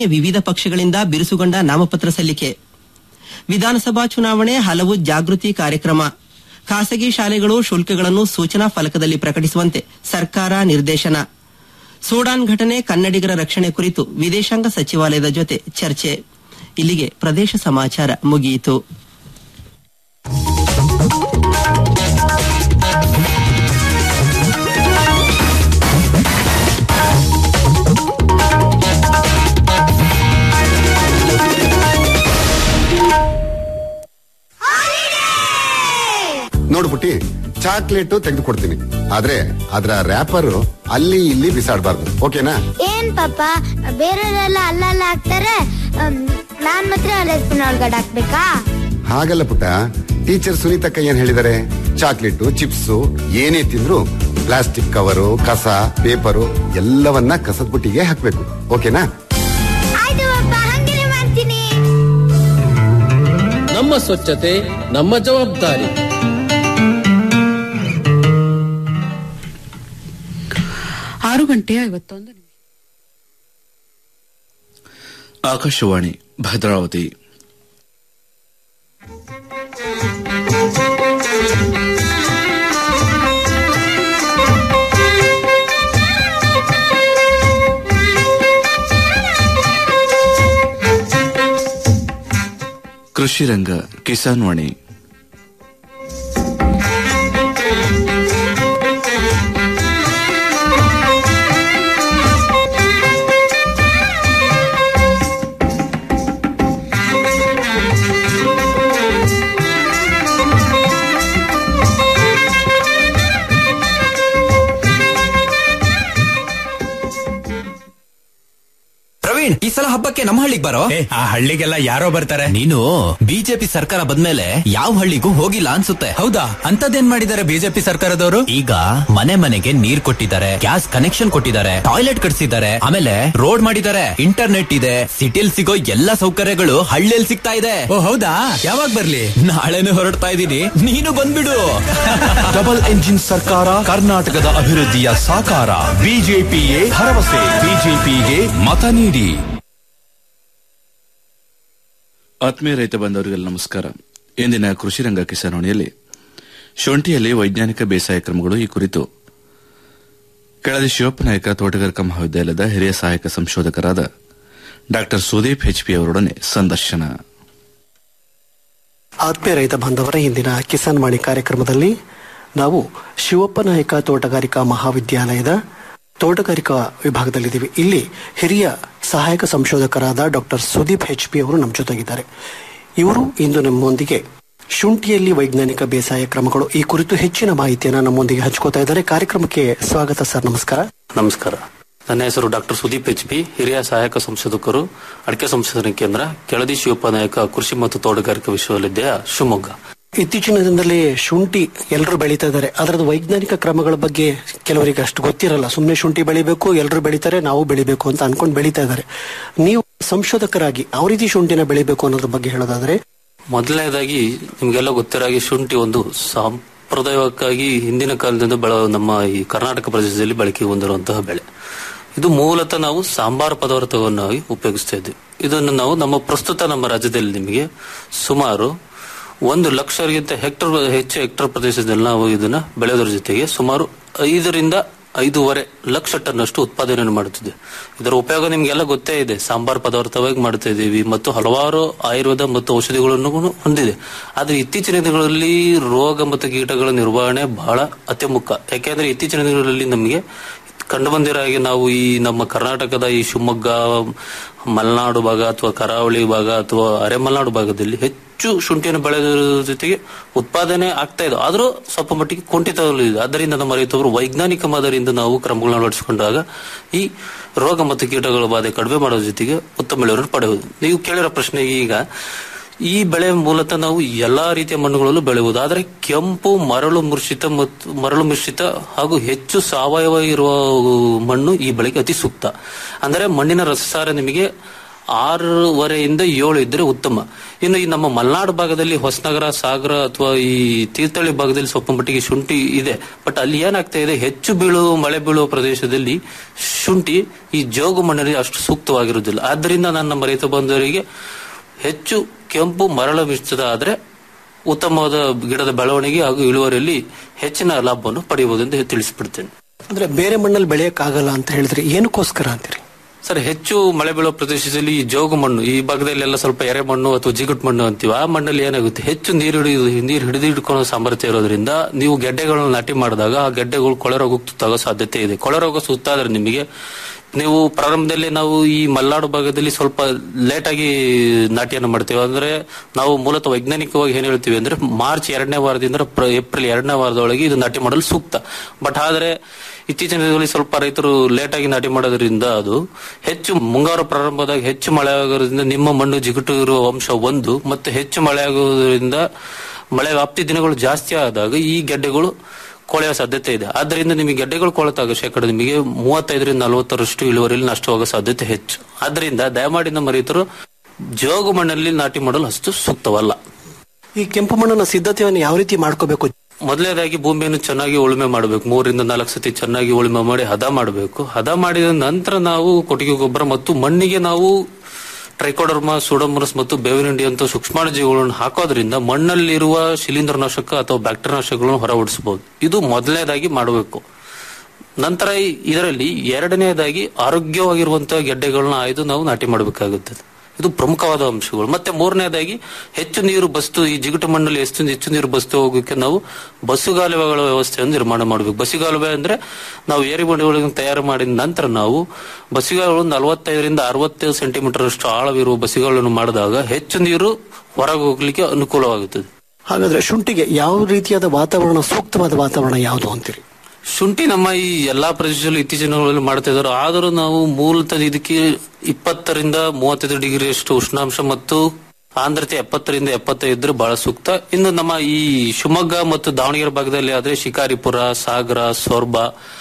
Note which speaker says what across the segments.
Speaker 1: ವಿವಿಧ ಪಕ್ಷಗಳಿಂದ ಬಿರುಸುಗೊಂಡ ನಾಮಪತ್ರ ಸಲ್ಲಿಕೆ ವಿಧಾನಸಭಾ ಚುನಾವಣೆ ಹಲವು ಜಾಗೃತಿ ಕಾರ್ಯಕ್ರಮ ಖಾಸಗಿ ಶಾಲೆಗಳು ಶುಲ್ಕಗಳನ್ನು ಸೂಚನಾ ಫಲಕದಲ್ಲಿ ಪ್ರಕಟಿಸುವಂತೆ ಸರ್ಕಾರ ನಿರ್ದೇಶನ ಸೂಡಾನ್ ಘಟನೆ ಕನ್ನಡಿಗರ ರಕ್ಷಣೆ ಕುರಿತು ವಿದೇಶಾಂಗ ಸಚಿವಾಲಯದ ಜೊತೆ ಚರ್ಚೆ ಇಲ್ಲಿಗೆ ಪ್ರದೇಶ ಸಮಾಚಾರ ಮುಗಿಯಿತು
Speaker 2: ನೋಡು ಪುಟ್ಟಿ ಚಾಕ್ಲೇಟ್ ತೆಗೆದುಕೊಡ್ತೀನಿ ಆದ್ರೆ ಅದ್ರ ರ್ಯಾಪರ್ ಅಲ್ಲಿ ಇಲ್ಲಿ ಬಿಸಾಡಬಾರ್ದು ಓಕೆನಾ
Speaker 3: ಏನ್ ಪಾಪ ಬೇರೆಯವರೆಲ್ಲ ಅಲ್ಲಲ್ಲ ಹಾಕ್ತಾರೆ ಅಮ್, ನಾನ್ ಮಾತ್ರ ಅಲ್ಲೇ ಸ್ಪೂನ್ ಒಳಗಡೆ ಹಾಕ್ಬೇಕಾ
Speaker 2: ಹಾಗಲ್ಲ ಪುಟ್ಟ ಟೀಚರ್ ಸುನೀತಕ್ಕ ಏನ್ ಹೇಳಿದಾರೆ ಚಾಕ್ಲೇಟ್ ಚಿಪ್ಸ್ ಏನೇ ತಿಂದ್ರು ಪ್ಲಾಸ್ಟಿಕ್ ಕವರು ಕಸ ಪೇಪರು ಎಲ್ಲವನ್ನ ಕಸದ ಬುಟ್ಟಿಗೆ ಹಾಕ್ಬೇಕು ಓಕೆನಾ
Speaker 3: ಆಯ್ತು ಪಾಪ ಹಂಗೇನೆ ಮಾಡ್ತೀನಿ
Speaker 4: ನಮ್ಮ ಸ್ವಚ್ಛತೆ ನಮ್ಮ ಜವಾಬ್ದಾರಿ
Speaker 5: ಆರು ಗಂಟೆ ಐವತ್ತೊಂದು ನಿಮಿಷ
Speaker 6: ಆಕಾಶವಾಣಿ ಭದ್ರಾವತಿ ಕೃಷಿ ರಂಗ ಕಿಸಾನ್ ವಾಣಿ
Speaker 7: ಪ್ರವೀಣ್ ಈ ಸಲ ಹಬ್ಬಕ್ಕೆ ನಮ್ಮ ಹಳ್ಳಿಗೆ ಬರೋ
Speaker 8: ಏ, ಆ ಹಳ್ಳಿಗೆಲ್ಲ ಯಾರೋ ಬರ್ತಾರೆ
Speaker 7: ನೀನು ಬಿಜೆಪಿ ಸರ್ಕಾರ ಬಂದ್ಮೇಲೆ ಯಾವ ಹಳ್ಳಿಗೂ ಹೋಗಿಲ್ಲ ಅನ್ಸುತ್ತೆ
Speaker 8: ಹೌದಾ ಅಂತದೇನ್ ಮಾಡಿದ್ದಾರೆ ಬಿಜೆಪಿ ಸರ್ಕಾರದವರು
Speaker 7: ಈಗ ಮನೆ ಮನೆಗೆ ನೀರ್ ಕೊಟ್ಟಿದ್ದಾರೆ ಗ್ಯಾಸ್ ಕನೆಕ್ಷನ್ ಕೊಟ್ಟಿದ್ದಾರೆ ಟಾಯ್ಲೆಟ್ ಕಟ್ಸಿದ್ದಾರೆ ಆಮೇಲೆ ರೋಡ್ ಮಾಡಿದ್ದಾರೆ ಇಂಟರ್ನೆಟ್ ಇದೆ ಸಿಟಿಲ್ ಸಿಗೋ ಎಲ್ಲಾ ಸೌಕರ್ಯಗಳು ಹಳ್ಳಿಯಲ್ಲಿ ಸಿಗ್ತಾ ಇದೆ
Speaker 8: ಓ ಹೌದಾ ಯಾವಾಗ ಬರ್ಲಿ
Speaker 7: ನಾಳೆನೆ ಹೊರಡ್ತಾ ಇದ್ದೀನಿ ನೀನು ಬಂದ್ಬಿಡು
Speaker 9: ಡಬಲ್ ಎಂಜಿನ್ ಸರ್ಕಾರ ಕರ್ನಾಟಕದ ಅಭಿವೃದ್ಧಿಯ ಸಾಕಾರ ಬಿಜೆಪಿಯೇ ಭರವಸೆ ಬಿಜೆಪಿಗೆ ಮತ ನೀಡಿ
Speaker 6: ಆತ್ಮೀಯ ರೈತ ಬಂದವರಿಗೆಲ್ಲ ನಮಸ್ಕಾರ ಇಂದಿನ ಕೃಷಿ ರಂಗ ಕಿಸಾನೋಣಿಯಲ್ಲಿ ಶುಂಠಿಯಲ್ಲಿ ವೈಜ್ಞಾನಿಕ ಬೇಸಾಯ ಕ್ರಮಗಳು ಈ ಕುರಿತು ಕೆಳದಿ ಶಿವಪ್ಪ ನಾಯಕ ತೋಟಗಾರಿಕಾ ಮಹಾವಿದ್ಯಾಲಯದ ಹಿರಿಯ ಸಹಾಯಕ ಸಂಶೋಧಕರಾದ ಡಾ ಸುದೀಪ್ ಹೆಚ್ಪಿ ಅವರೊಡನೆ ಸಂದರ್ಶನ
Speaker 10: ಆತ್ಮೀಯ ರೈತ ಬಾಂಧವರ ಇಂದಿನ ಕಿಸಾನ್ ವಾಣಿ ಕಾರ್ಯಕ್ರಮದಲ್ಲಿ ನಾವು ಶಿವಪ್ಪ ನಾಯಕ ತೋಟಗಾರಿಕಾ ಮಹಾವಿದ್ಯಾಲಯದ ತೋಟಗಾರಿಕಾ ವಿಭಾಗದಲ್ಲಿದ್ದೀವಿ ಇಲ್ಲಿ ಹಿರಿಯ ಸಹಾಯಕ ಸಂಶೋಧಕರಾದ ಡಾಕ್ಟರ್ ಸುದೀಪ್ ಎಚ್ ಪಿ ಅವರು ನಮ್ಮ ಜೊತೆಗಿದ್ದಾರೆ ಇವರು ಇಂದು ನಮ್ಮೊಂದಿಗೆ ಶುಂಠಿಯಲ್ಲಿ ವೈಜ್ಞಾನಿಕ ಬೇಸಾಯ ಕ್ರಮಗಳು ಈ ಕುರಿತು ಹೆಚ್ಚಿನ ಮಾಹಿತಿಯನ್ನು ನಮ್ಮೊಂದಿಗೆ ಹಂಚ್ಕೋತಾ ಇದ್ದಾರೆ ಕಾರ್ಯಕ್ರಮಕ್ಕೆ ಸ್ವಾಗತ ಸರ್ ನಮಸ್ಕಾರ
Speaker 11: ನಮಸ್ಕಾರ ನನ್ನ ಹೆಸರು ಡಾಕ್ಟರ್ ಸುದೀಪ್ ಎಚ್ ಪಿ ಹಿರಿಯ ಸಹಾಯಕ ಸಂಶೋಧಕರು ಅಡಿಕೆ ಸಂಶೋಧನಾ ಕೇಂದ್ರ ಕೆಳದಿ ಶಿವಪ್ಪ ನಾಯಕ ಕೃಷಿ ಮತ್ತು ತೋಟಗಾರಿಕಾ ವಿಶ್ವವಿದ್ಯಾಲಯ ಶಿವಮೊಗ್ಗ
Speaker 10: ಇತ್ತೀಚಿನ ದಿನದಲ್ಲಿ ಶುಂಠಿ ಎಲ್ಲರೂ ಬೆಳೀತಾ ಇದ್ದಾರೆ ಅದರದ ವೈಜ್ಞಾನಿಕ ಕ್ರಮಗಳ ಬಗ್ಗೆ ಕೆಲವರಿಗೆ ಅಷ್ಟು ಗೊತ್ತಿರಲ್ಲ ಸುಮ್ಮನೆ ಶುಂಠಿ ಬೆಳಿಬೇಕು ಎಲ್ಲರೂ ಬೆಳಿತಾರೆ ನಾವು ಬೆಳಿಬೇಕು ಅಂತ ಅನ್ಕೊಂಡು ಬೆಳೀತಾ ಇದ್ದಾರೆ ನೀವು ಸಂಶೋಧಕರಾಗಿ ಯಾವ ರೀತಿ ಶುಂಠಿನ ಬೆಳಿಬೇಕು ಅನ್ನೋದ್ರ ಬಗ್ಗೆ ಹೇಳೋದಾದ್ರೆ
Speaker 11: ಮೊದಲನೇದಾಗಿ ನಿಮ್ಗೆಲ್ಲ ಗೊತ್ತಿರೋ ಹಾಗೆ ಶುಂಠಿ ಒಂದು ಸಾಂಪ್ರದಾಯಿಕವಾಗಿ ಹಿಂದಿನ ಕಾಲದಿಂದ ಬೆಳ ನಮ್ಮ ಈ ಕರ್ನಾಟಕ ಪ್ರದೇಶದಲ್ಲಿ ಬಳಕೆ ಹೊಂದಿರುವಂತಹ ಬೆಳೆ ಇದು ಮೂಲತಃ ನಾವು ಸಾಂಬಾರ ಪದಾರ್ಥವನ್ನಾಗಿ ಉಪಯೋಗಿಸ್ತಾ ಇದ್ವಿ ಇದನ್ನು ನಾವು ನಮ್ಮ ಪ್ರಸ್ತುತ ನಮ್ಮ ರಾಜ್ಯದಲ್ಲಿ ನಿಮಗೆ ಸುಮಾರು ಒಂದು ಲಕ್ಷರಿಗಿಂತ ಹೆಕ್ಟರ್ ಹೆಚ್ಚು ಹೆಕ್ಟರ್ ಪ್ರದೇಶದಲ್ಲಿ ನಾವು ಇದನ್ನ ಬೆಳೆಯೋದ್ರ ಜೊತೆಗೆ ಸುಮಾರು ಐದರಿಂದ ಐದೂವರೆ ಲಕ್ಷ ಟನ್ ಅಷ್ಟು ಉತ್ಪಾದನೆಯನ್ನು ಮಾಡುತ್ತಿದೆ ಇದರ ಉಪಯೋಗ ನಿಮ್ಗೆಲ್ಲ ಗೊತ್ತೇ ಇದೆ ಸಾಂಬಾರ್ ಪದಾರ್ಥವಾಗಿ ಮಾಡ್ತಾ ಇದ್ದೀವಿ ಮತ್ತು ಹಲವಾರು ಆಯುರ್ವೇದ ಮತ್ತು ಔಷಧಿಗಳನ್ನು ಹೊಂದಿದೆ ಆದ್ರೆ ಇತ್ತೀಚಿನ ದಿನಗಳಲ್ಲಿ ರೋಗ ಮತ್ತು ಕೀಟಗಳ ನಿರ್ವಹಣೆ ಬಹಳ ಅತ್ಯಮುಖ್ಯ ಯಾಕೆಂದ್ರೆ ಇತ್ತೀಚಿನ ದಿನಗಳಲ್ಲಿ ನಮಗೆ ಕಂಡು ಬಂದಿರೋ ಹಾಗೆ ನಾವು ಈ ನಮ್ಮ ಕರ್ನಾಟಕದ ಈ ಶಿವಮೊಗ್ಗ ಮಲೆನಾಡು ಭಾಗ ಅಥವಾ ಕರಾವಳಿ ಭಾಗ ಅಥವಾ ಅರೆ ಮಲೆನಾಡು ಭಾಗದಲ್ಲಿ ಹೆಚ್ಚು ಶುಂಠಿಯನ್ನು ಬೆಳೆಯೋದ್ರ ಜೊತೆಗೆ ಉತ್ಪಾದನೆ ಆಗ್ತಾ ಇದೆ ಆದರೂ ಸ್ವಲ್ಪ ಮಟ್ಟಿಗೆ ಕುಂಠಿತವಿದೆ ಆದ್ದರಿಂದ ನಮ್ಮ ರೈತರು ವೈಜ್ಞಾನಿಕ ಮಾದರಿಯಿಂದ ನಾವು ಕ್ರಮಗಳನ್ನು ಅಳವಡಿಸಿಕೊಂಡಾಗ ಈ ರೋಗ ಮತ್ತು ಕೀಟಗಳ ಬಾಧೆ ಕಡಿಮೆ ಮಾಡೋದ್ರ ಜೊತೆಗೆ ಉತ್ತಮ ಇಳುವರಿ ಪಡೆಯುವುದು ನೀವು ಕೇಳಿರೋ ಪ್ರಶ್ನೆ ಈಗ ಈ ಬೆಳೆ ಮೂಲತಃ ನಾವು ಎಲ್ಲಾ ರೀತಿಯ ಮಣ್ಣುಗಳಲ್ಲೂ ಬೆಳೆಯುವುದು ಆದರೆ ಕೆಂಪು ಮರಳು ಮಿಶ್ರಿತ ಮತ್ತು ಮರಳು ಮಿಶ್ರಿತ ಹಾಗೂ ಹೆಚ್ಚು ಸಾವಯವ ಇರುವ ಮಣ್ಣು ಈ ಬೆಳೆಗೆ ಅತಿ ಸೂಕ್ತ ಅಂದರೆ ಮಣ್ಣಿನ ರಸಸಾರ ನಿಮಗೆ ಆರೂವರೆಯಿಂದ ಏಳು ಇದ್ರೆ ಉತ್ತಮ ಇನ್ನು ಈ ನಮ್ಮ ಮಲೆನಾಡು ಭಾಗದಲ್ಲಿ ಹೊಸನಗರ ಸಾಗರ ಅಥವಾ ಈ ತೀರ್ಥಹಳ್ಳಿ ಭಾಗದಲ್ಲಿ ಸ್ವಲ್ಪ ಮಟ್ಟಿಗೆ ಶುಂಠಿ ಇದೆ ಬಟ್ ಅಲ್ಲಿ ಏನಾಗ್ತಾ ಇದೆ ಹೆಚ್ಚು ಬೀಳುವ ಮಳೆ ಬೀಳುವ ಪ್ರದೇಶದಲ್ಲಿ ಶುಂಠಿ ಈ ಜೋಗು ಮಣ್ಣಿನಲ್ಲಿ ಅಷ್ಟು ಸೂಕ್ತವಾಗಿರುವುದಿಲ್ಲ ಆದ್ದರಿಂದ ನಾನು ನಮ್ಮ ರೈತ ಬಂಧುವರಿಗೆ ಹೆಚ್ಚು ಕೆಂಪು ಮರಳು ಮಿಶ್ರಿತ ಆದ್ರೆ ಉತ್ತಮವಾದ ಗಿಡದ ಬೆಳವಣಿಗೆ ಹಾಗೂ ಇಳುವರಿಯಲ್ಲಿ ಹೆಚ್ಚಿನ ಲಾಭವನ್ನು ಪಡೆಯಬಹುದು ಎಂದು ತಿಳಿಸಿಬಿಡ್ತೇನೆ
Speaker 10: ಅಂದ್ರೆ ಬೇರೆ ಮಣ್ಣಲ್ಲಿ ಬೆಳೆಯಕ್ಕಾಗಲ್ಲ ಅಂತ ಹೇಳಿದ್ರೆ ಏನಕ್ಕೋಸ್ಕರ ಅಂತೀರಿ
Speaker 11: ಸರ್ ಹೆಚ್ಚು ಮಳೆ ಬೀಳುವ ಪ್ರದೇಶದಲ್ಲಿ ಈ ಜೋಗು ಮಣ್ಣು ಈ ಭಾಗದಲ್ಲೆಲ್ಲ ಸ್ವಲ್ಪ ಎರೆ ಮಣ್ಣು ಅಥವಾ ಜಿಗುಟ್ ಮಣ್ಣು ಅಂತೀವಿ ಆ ಮಣ್ಣಲ್ಲಿ ಏನಾಗುತ್ತೆ ಹೆಚ್ಚು ನೀರು ಹಿಡಿದು ನೀರು ಹಿಡಿದು ಇಟ್ಕೊಳ್ಳೋ ಸಾಮರ್ಥ್ಯ ಇರೋದ್ರಿಂದ ನೀವು ಗೆಡ್ಡೆಗಳನ್ನು ನಾಟಿ ಮಾಡಿದಾಗ ಆ ಗೆಡ್ಡೆಗಳು ಕೊಳೆ ರೋಗಕ್ಕೆ ತುತ್ತಾಗೋ ಸಾಧ್ಯತೆ ಇದೆ ಕೊಳೆ ರೋಗ ಸುತ್ತಾದ್ರೆ ನಿಮಗೆ ನೀವು ಪ್ರಾರಂಭದಲ್ಲಿ ನಾವು ಈ ಮಲೆನಾಡು ಭಾಗದಲ್ಲಿ ಸ್ವಲ್ಪ ಲೇಟ್ ಆಗಿ ನಾಟಿಯನ್ನು ಮಾಡ್ತೇವೆ ಅಂದ್ರೆ ನಾವು ಮೂಲತಃ ವೈಜ್ಞಾನಿಕವಾಗಿ ಏನ್ ಹೇಳ್ತೀವಿ ಅಂದ್ರೆ ಮಾರ್ಚ್ ಎರಡನೇ ವಾರದಿಂದ ಪ್ರ- ಏಪ್ರಿಲ್ ಎರಡನೇ ವಾರದೊಳಗೆ ಇದು ನಾಟಿ ಮಾಡಲು ಸೂಕ್ತ ಬಟ್ ಆದ್ರೆ ಇತ್ತೀಚಿನ ದಿನಗಳಲ್ಲಿ ಸ್ವಲ್ಪ ರೈತರು ಲೇಟ್ ಆಗಿ ನಾಟಿ ಮಾಡೋದ್ರಿಂದ ಅದು ಹೆಚ್ಚು ಮುಂಗಾರು ಪ್ರಾರಂಭದಾಗ ಹೆಚ್ಚು ಮಳೆ ಆಗೋದ್ರಿಂದ ನಿಮ್ಮ ಮಣ್ಣು ಜಿಗುಟು ಇರುವ ಅಂಶ ಒಂದು ಮತ್ತೆ ಹೆಚ್ಚು ಮಳೆ ಆಗೋದ್ರಿಂದ ಮಳೆ ವ್ಯಾಪ್ತಿ ದಿನಗಳು ಜಾಸ್ತಿ ಆದಾಗ ಈ ಗೆಡ್ಡೆಗಳು ಕೊಳೆಯುವ ಸಾಧ್ಯತೆ ಇದೆ ಆದ್ದರಿಂದ ನಿಮಗೆ ಗೆಡ್ಡೆಗಳು ಕೊಳತಾಗ ಶೇಕಡ ನಿಮಗೆ ಮೂವತ್ತೈದರಿಂದ ನಲವತ್ತರಷ್ಟು ಇಳುವರಿಯಲ್ಲಿ ನಷ್ಟವಾಗೋ ಸಾಧ್ಯತೆ ಹೆಚ್ಚು ಆದ್ದರಿಂದ ದಯಮಾಡಿ ನಮ್ಮ ರೈತರು ಜೋಗು ಮಣ್ಣಲ್ಲಿ ನಾಟಿ ಮಾಡಲು ಅಷ್ಟು ಸೂಕ್ತವಲ್ಲ
Speaker 10: ಈ ಕೆಂಪು ಮಣ್ಣಿನ ಸಿದ್ಧತೆಯನ್ನು ಯಾವ ರೀತಿ ಮಾಡ್ಕೋಬೇಕು
Speaker 11: ಮೊದಲನೇದಾಗಿ ಭೂಮಿಯನ್ನು ಚೆನ್ನಾಗಿ ಉಳುಮೆ ಮಾಡಬೇಕು ಮೂರರಿಂದ ನಾಲ್ಕು ಸತಿ ಚೆನ್ನಾಗಿ ಉಳುಮೆ ಮಾಡಿ ಹದ ಮಾಡಬೇಕು ಹದ ಮಾಡಿದ ನಂತರ ನಾವು ಕೊಟ್ಟಿಗೆ ಗೊಬ್ಬರ ಮತ್ತು ಮಣ್ಣಿಗೆ ನಾವು ಟ್ರೈಕೋಡರ್ಮಾ ಸೂಡೋಮರಸ್ ಮತ್ತು ಬೇವಿನಿಂಡಿ ಅಂತ ಸೂಕ್ಷ್ಮಾಣುಜೀವಿಗಳನ್ನು ಹಾಕೋದ್ರಿಂದ ಮಣ್ಣಲ್ಲಿರುವ ಶಿಲೀಂಧ್ರನಾಶಕ ಅಥವಾ ಬ್ಯಾಕ್ಟೀರಿಯಾ ನಾಶಕಗಳನ್ನು ಹೊರ ಓಡಿಸಬಹುದು ಇದು ಮೊದಲನೇದಾಗಿ ಮಾಡಬೇಕು ನಂತರ ಈ- ಇದರಲ್ಲಿ ಎರಡನೇದಾಗಿ ಆರೋಗ್ಯವಾಗಿರುವಂತಹ ಗೆಡ್ಡೆಗಳನ್ನ ಆಯ್ದು ನಾವು ನಾಟಿ ಮಾಡಬೇಕಾಗುತ್ತದೆ ಇದು ಪ್ರಮುಖವಾದ ಅಂಶಗಳು ಮತ್ತೆ ಮೂರನೇದಾಗಿ ಹೆಚ್ಚು ನೀರು ಬಸ್ತು ಈ ಜಿಗುಟು ಮಣ್ಣಲ್ಲಿ ಎಷ್ಟು ಹೆಚ್ಚು ನೀರು ಬಸ್ತು ಹೋಗೋಕೆ ನಾವು ಬಸ್ಸುಗಾಲುವೆಗಳ ವ್ಯವಸ್ಥೆಯನ್ನು ನಿರ್ಮಾಣ ಮಾಡಬೇಕು ಬಸ್ಸುಗಾಲುವೆ ಅಂದ್ರೆ ನಾವು ಏರಿ ಬಂಡೆಗಳನ್ನು ತಯಾರು ಮಾಡಿದ ನಂತರ ನಾವು ಬಸ್ಸುಗಾಲುಗಳು ನಲವತ್ತೈದರಿಂದ ಅರವತ್ತೈದು ಸೆಂಟಿಮೀಟರ್ ಅಷ್ಟು ಆಳವಿರುವ ಬಸ್ಸುಗಳನ್ನು ಮಾಡಿದಾಗ ಹೆಚ್ಚು ನೀರು ಹೊರಗೆ ಹೋಗ್ಲಿಕ್ಕೆ ಅನುಕೂಲವಾಗುತ್ತದೆ
Speaker 10: ಹಾಗಾದ್ರೆ ಶುಂಠಿಗೆ ಯಾವ ರೀತಿಯಾದ ವಾತಾವರಣ ಸೂಕ್ತವಾದ ವಾತಾವರಣ ಯಾವುದು ಅಂತೀರಿ
Speaker 11: ಶುಂಠಿ ನಮ್ಮ ಈ ಎಲ್ಲಾ ಪ್ರದೇಶದಲ್ಲೂ ಇತ್ತೀಚಿನ ದಿನಗಳಲ್ಲಿ ಮಾಡ್ತಾ ಇದ್ದಾರೆ ಆದರೂ ನಾವು ಮೂಲತಃ ಇದಕ್ಕೆ ಇಪ್ಪತ್ತರಿಂದ ಮೂವತ್ತೈದು ಡಿಗ್ರಿ ಅಷ್ಟು ಉಷ್ಣಾಂಶ ಮತ್ತು ಆಂದ್ರತೆ ಎಪ್ಪತ್ತರಿಂದ ಎಪ್ಪತ್ತೈದು ಇದ್ರೆ ಬಹಳ ಸೂಕ್ತ ಇನ್ನು ನಮ್ಮ ಈ ಶಿವಮೊಗ್ಗ ಮತ್ತು ದಾವಣಗೆರೆ ಭಾಗದಲ್ಲಿ ಆದ್ರೆ ಶಿಕಾರಿಪುರ ಸಾಗರ ಸೊರ್ಬ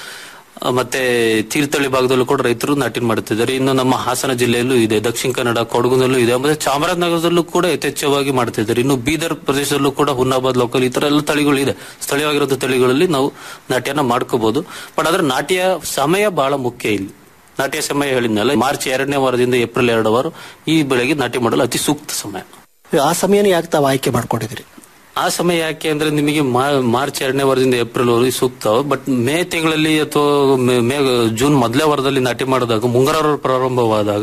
Speaker 11: ಆ, ಮತ್ತೆ ತೀರ್ಥಹಳ್ಳಿ ಭಾಗದಲ್ಲೂ ಕೂಡ ರೈತರು ನಾಟಿ ಮಾಡುತ್ತಿದ್ದಾರೆ ಇನ್ನು ನಮ್ಮ ಹಾಸನ ಜಿಲ್ಲೆಯಲ್ಲೂ ಇದೆ ದಕ್ಷಿಣ ಕನ್ನಡ ಕೊಡಗುನಲ್ಲೂ ಇದೆ ಮತ್ತೆ ಚಾಮರಾಜನಗರದಲ್ಲೂ ಕೂಡ ಯಥೇಚ್ಛವಾಗಿ ಮಾಡ್ತಿದ್ದಾರೆ ಇನ್ನು ಬೀದರ್ ಪ್ರದೇಶದಲ್ಲೂ ಕೂಡ ಹುನ್ನಾಬಾದ್ ಲೋಕಲ್ ಈ ತರ ಎಲ್ಲ ತಳಿಗಳು ಇದೆ ಸ್ಥಳೀಯವಾಗಿರೋ ತಳಿಗಳಲ್ಲಿ ನಾವು ನಾಟ್ಯನ ಮಾಡ್ಕೋಬಹುದು ಬಟ್ ಆದ್ರೆ ನಾಟ್ಯ ಸಮಯ ಬಹಳ ಮುಖ್ಯ ಇಲ್ಲಿ ನಾಟ್ಯ ಸಮಯ ಹೇಳಿದ್ನಲ್ಲ ಮಾರ್ಚ್ ಎರಡನೇ ವಾರದಿಂದ ಏಪ್ರಿಲ್ ಎರಡು ವಾರ ಈ ಬೆಳೆಗೆ ನಾಟಿ ಮಾಡಲು ಅತಿ ಸೂಕ್ತ ಸಮಯ
Speaker 10: ಆ ಸಮಯನ ಯಾಕೆ ತಾವು ಆಯ್ಕೆ ಮಾಡ್ಕೊಂಡಿದ್ದೀರಿ
Speaker 11: ಆ ಸಮಯ ಯಾಕೆ ಅಂದ್ರೆ ನಿಮಗೆ ಮಾ- ಮಾರ್ಚ್ ಎರಡನೇ ವಾರದಿಂದ ಏಪ್ರಿಲ್ ವರೆಗೆ ಸೂಕ್ತ ಬಟ್ ಮೇ ತಿಂಗಳಲ್ಲಿ ಅಥವಾ ಮೇ- ಮೇ ಜೂನ್ ಮೊದಲೇ ವಾರದಲ್ಲಿ ನಾಟಿ ಮಾಡಿದಾಗ ಮುಂಗಾರು ಪ್ರಾರಂಭವಾದಾಗ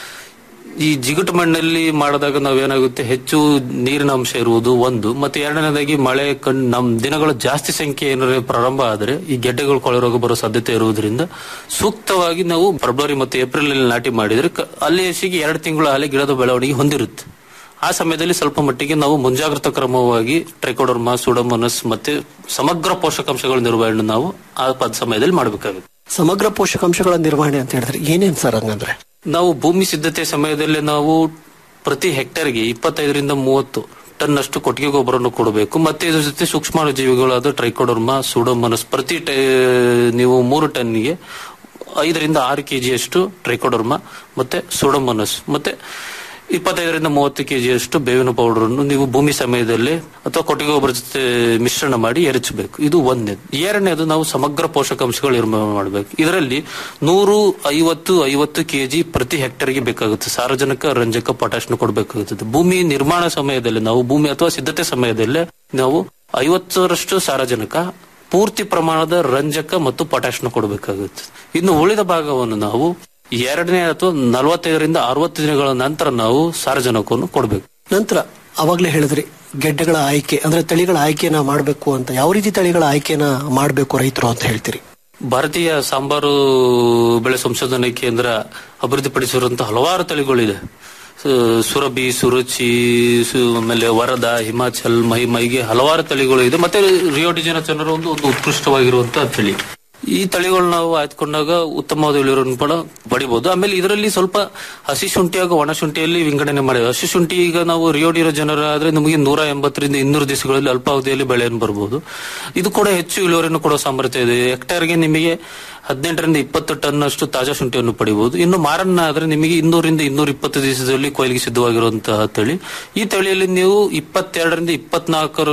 Speaker 11: ಈ ಜಿಗುಟು ಮಣ್ಣಲ್ಲಿ ಮಾಡಿದಾಗ ನಾವೇನಾಗುತ್ತೆ ಹೆಚ್ಚು ನೀರಿನ ಅಂಶ ಇರುವುದು ಒಂದು ಮತ್ತೆ ಎರಡನೇದಾಗಿ ಮಳೆ ಕಣ್ ನಮ್ ದಿನಗಳ ಜಾಸ್ತಿ ಸಂಖ್ಯೆ ಏನಾದ್ರೆ ಪ್ರಾರಂಭ ಆದ್ರೆ ಈ ಗೆಡ್ಡೆಗಳು ಕೊಳೆ ರೋಗ ಬರೋ ಸಾಧ್ಯತೆ ಇರುವುದರಿಂದ ಸೂಕ್ತವಾಗಿ ನಾವು ಫೆಬ್ರವರಿ ಮತ್ತು ಏಪ್ರಿಲ್ ಅಲ್ಲಿ ನಾಟಿ ಮಾಡಿದ್ರೆ ಕ- ಅಲ್ಲಿ ಹೆಚ್ಚಿಗೆ ಎರಡು ತಿಂಗಳು ಅಲ್ಲಿ ಗಿಡದ ಬೆಳವಣಿಗೆ ಹೊಂದಿರುತ್ತೆ ಆ ಸಮಯದಲ್ಲಿ ಸ್ವಲ್ಪ ಮಟ್ಟಿಗೆ ನಾವು ಮುಂಜಾಗ್ರತಾ ಕ್ರಮವಾಗಿ ಟ್ರೈಕೋಡರ್ಮಾ ಸುಡೋಮೋನಸ್ ಮತ್ತೆ ಸಮಗ್ರ ಪೋಷಕಾಂಶಗಳ ನಿರ್ವಹಣೆ ನಾವು ಆ ಪದ ಸಮಯದಲ್ಲಿ ಮಾಡಬೇಕಾಗುತ್ತೆ
Speaker 10: ಸಮಗ್ರ ಪೋಷಕಾಂಶಗಳ ನಿರ್ವಹಣೆ ಅಂತ ಹೇಳಿದ್ರೆ ಏನೇನ್ ಸರ್ ಹಂಗಂದ್ರೆ
Speaker 11: ನಾವು ಭೂಮಿ ಸಿದ್ಧತೆ ಸಮಯದಲ್ಲಿ ನಾವು ಪ್ರತಿ ಹೆಕ್ಟೇರ್ಗೆ ಇಪ್ಪತ್ತೈದರಿಂದ ಮೂವತ್ತು ಟನ್ ಅಷ್ಟು ಕೊಟ್ಟಿಗೆ ಗೊಬ್ಬರವನ್ನು ಕೊಡಬೇಕು ಮತ್ತೆ ಇದ್ರ ಜೊತೆ ಸೂಕ್ಷ್ಮಾಣು ಜೀವಿಗಳಾದ ಟ್ರೈಕೋಡರ್ಮಾ ಸೂಡೋಮನಸ್ ಪ್ರತಿ ಟೈ- ನೀವು ಮೂರು ಟನ್ನಿಗೆ ಐದರಿಂದ ಆರು ಕೆಜಿಯಷ್ಟು ಟ್ರೈಕೋಡರ್ಮಾ ಮತ್ತೆ ಸೂಡೋಮನಸ್ ಮತ್ತೆ ಇಪ್ಪತ್ತೈದರಿಂದ ಮೂವತ್ತು ಕೆಜಿಯಷ್ಟು ಬೇವಿನ ಪೌಡರ್ ಅನ್ನು ನೀವು ಭೂಮಿ ಸಮಯದಲ್ಲಿ ಅಥವಾ ಕೊಟ್ಟಿಗೆ ಗೊಬ್ಬರ ಜೊತೆ ಮಿಶ್ರಣ ಮಾಡಿ ಎರಚಬೇಕು ಇದು ಒಂದನೇದು ಎರಡನೇದು ನಾವು ಸಮಗ್ರ ಪೋಷಕಾಂಶಗಳು ನಿರ್ಮಾಣ ಮಾಡಬೇಕು ಇದರಲ್ಲಿ ನೂರು ಐವತ್ತು ಐವತ್ತು ಕೆಜಿ ಪ್ರತಿ ಹೆಕ್ಟರ್ಗೆ ಬೇಕಾಗುತ್ತೆ ಸಾರಜನಕ ರಂಜಕ ಪೊಟ್ಯಾಶ್ನ ಕೊಡಬೇಕಾಗುತ್ತದೆ ಭೂಮಿ ನಿರ್ಮಾಣ ಸಮಯದಲ್ಲಿ ನಾವು ಭೂಮಿ ಅಥವಾ ಸಿದ್ಧತೆ ಸಮಯದಲ್ಲಿ ನಾವು ಐವತ್ತರಷ್ಟು ಸಾರಜನಕ ಪೂರ್ತಿ ಪ್ರಮಾಣದ ರಂಜಕ ಮತ್ತು ಪೊಟ್ಯಾಶ್ನ ಕೊಡಬೇಕಾಗುತ್ತೆ ಇನ್ನು ಉಳಿದ ಭಾಗವನ್ನು ನಾವು ಎರಡನೇ ಅಥವಾ ನಲವತ್ತೈದರಿಂದ ಅರವತ್ತು ದಿನಗಳ ನಂತರ ನಾವು ಸಾರಜನಕವನ್ನು ಕೊಡಬೇಕು
Speaker 10: ನಂತರ ಅವಾಗ್ಲೇ ಹೇಳಿದ್ರಿ ಗೆಡ್ಡೆಗಳ ಆಯ್ಕೆ ಅಂದ್ರೆ ತಳಿಗಳ ಆಯ್ಕೆನ ಮಾಡಬೇಕು ಅಂತ ಯಾವ ರೀತಿ ತಳಿಗಳ ಆಯ್ಕೆನ ಮಾಡಬೇಕು ರೈತರು ಅಂತ ಹೇಳ್ತೀರಿ
Speaker 11: ಭಾರತೀಯ ಸಾಂಬಾರು ಬೆಳೆ ಸಂಶೋಧನಾ ಕೇಂದ್ರ ಅಭಿವೃದ್ಧಿಪಡಿಸಿರುವಂತಹ ಹಲವಾರು ತಳಿಗಳಿದೆ ಸು- ಸುರಭಿ ಸುರುಚಿ ಸು- ಆಮೇಲೆ ವರದ ಹಿಮಾಚಲ್ ಮಹಿಮೈಗೆ ಹಲವಾರು ತಳಿಗಳು ಇದೆ ಮತ್ತೆ ರಿಯೋ ಡಿಜೆನಸ್ ಅನ್ನೋ ಒಂದು ಒಂದು ಉತ್ಕೃಷ್ಟವಾಗಿರುವಂತಹ ತಳಿ ಈ ತಳಿಗಳು ನಾವು ಆಯ್ದುಕೊಂಡಾಗ ಉತ್ತಮವಾದ ಇಳುವರಿಯನ್ನು ಕೂಡ ಪಡಿಬಹುದು ಆಮೇಲೆ ಇದರಲ್ಲಿ ಸ್ವಲ್ಪ ಹಸಿ ಶುಂಠಿ ಹಾಗೂ ಒಣ ಶುಂಠಿಯಲ್ಲಿ ವಿಂಗಡಣೆ ಮಾಡಿದೆ ಹಸಿ ಶುಂಠಿ ಈಗ ನಾವು ರಿಯೋಡಿರೋ ಜನರ ಆದ್ರೆ ನಮಗೆ ನೂರ ಎಂಬತ್ತರಿಂದ ಇನ್ನೂರು ದಿವಸಗಳಲ್ಲಿ ಅಲ್ಪಾವಧಿಯಲ್ಲಿ ಬೆಳೆಯನ್ನು ಬರಬಹುದು ಇದು ಕೂಡ ಹೆಚ್ಚು ಇಳುವರಿಯನ್ನು ಕೊಡುವ ಸಾಮರ್ಥ್ಯ ಇದೆ ಹೆಕ್ಟೇರ್ಗೆ ನಿಮಗೆ ಹದಿನೆಂಟರಿಂದ ಇಪ್ಪತ್ತು ಟನ್ ಅಷ್ಟು ತಾಜಾ ಶುಂಠಿಯನ್ನು ಪಡಿಬಹುದು ಇನ್ನು ಮಾರನ್ನ ಆದ್ರೆ ನಿಮಗೆ ಇನ್ನೂರಿಂದ ಇನ್ನೂರ ಇಪ್ಪತ್ತು ದಿವಸದಲ್ಲಿ ಕೊಯ್ಲಿಗೆ ಸಿದ್ಧವಾಗಿರುವಂತಹ ತಳಿ ಈ ತಳಿಯಲ್ಲಿ ನೀವು ಇಪ್ಪತ್ತೆರಡರಿಂದ ಇಪ್ಪತ್ನಾಲ್ಕರ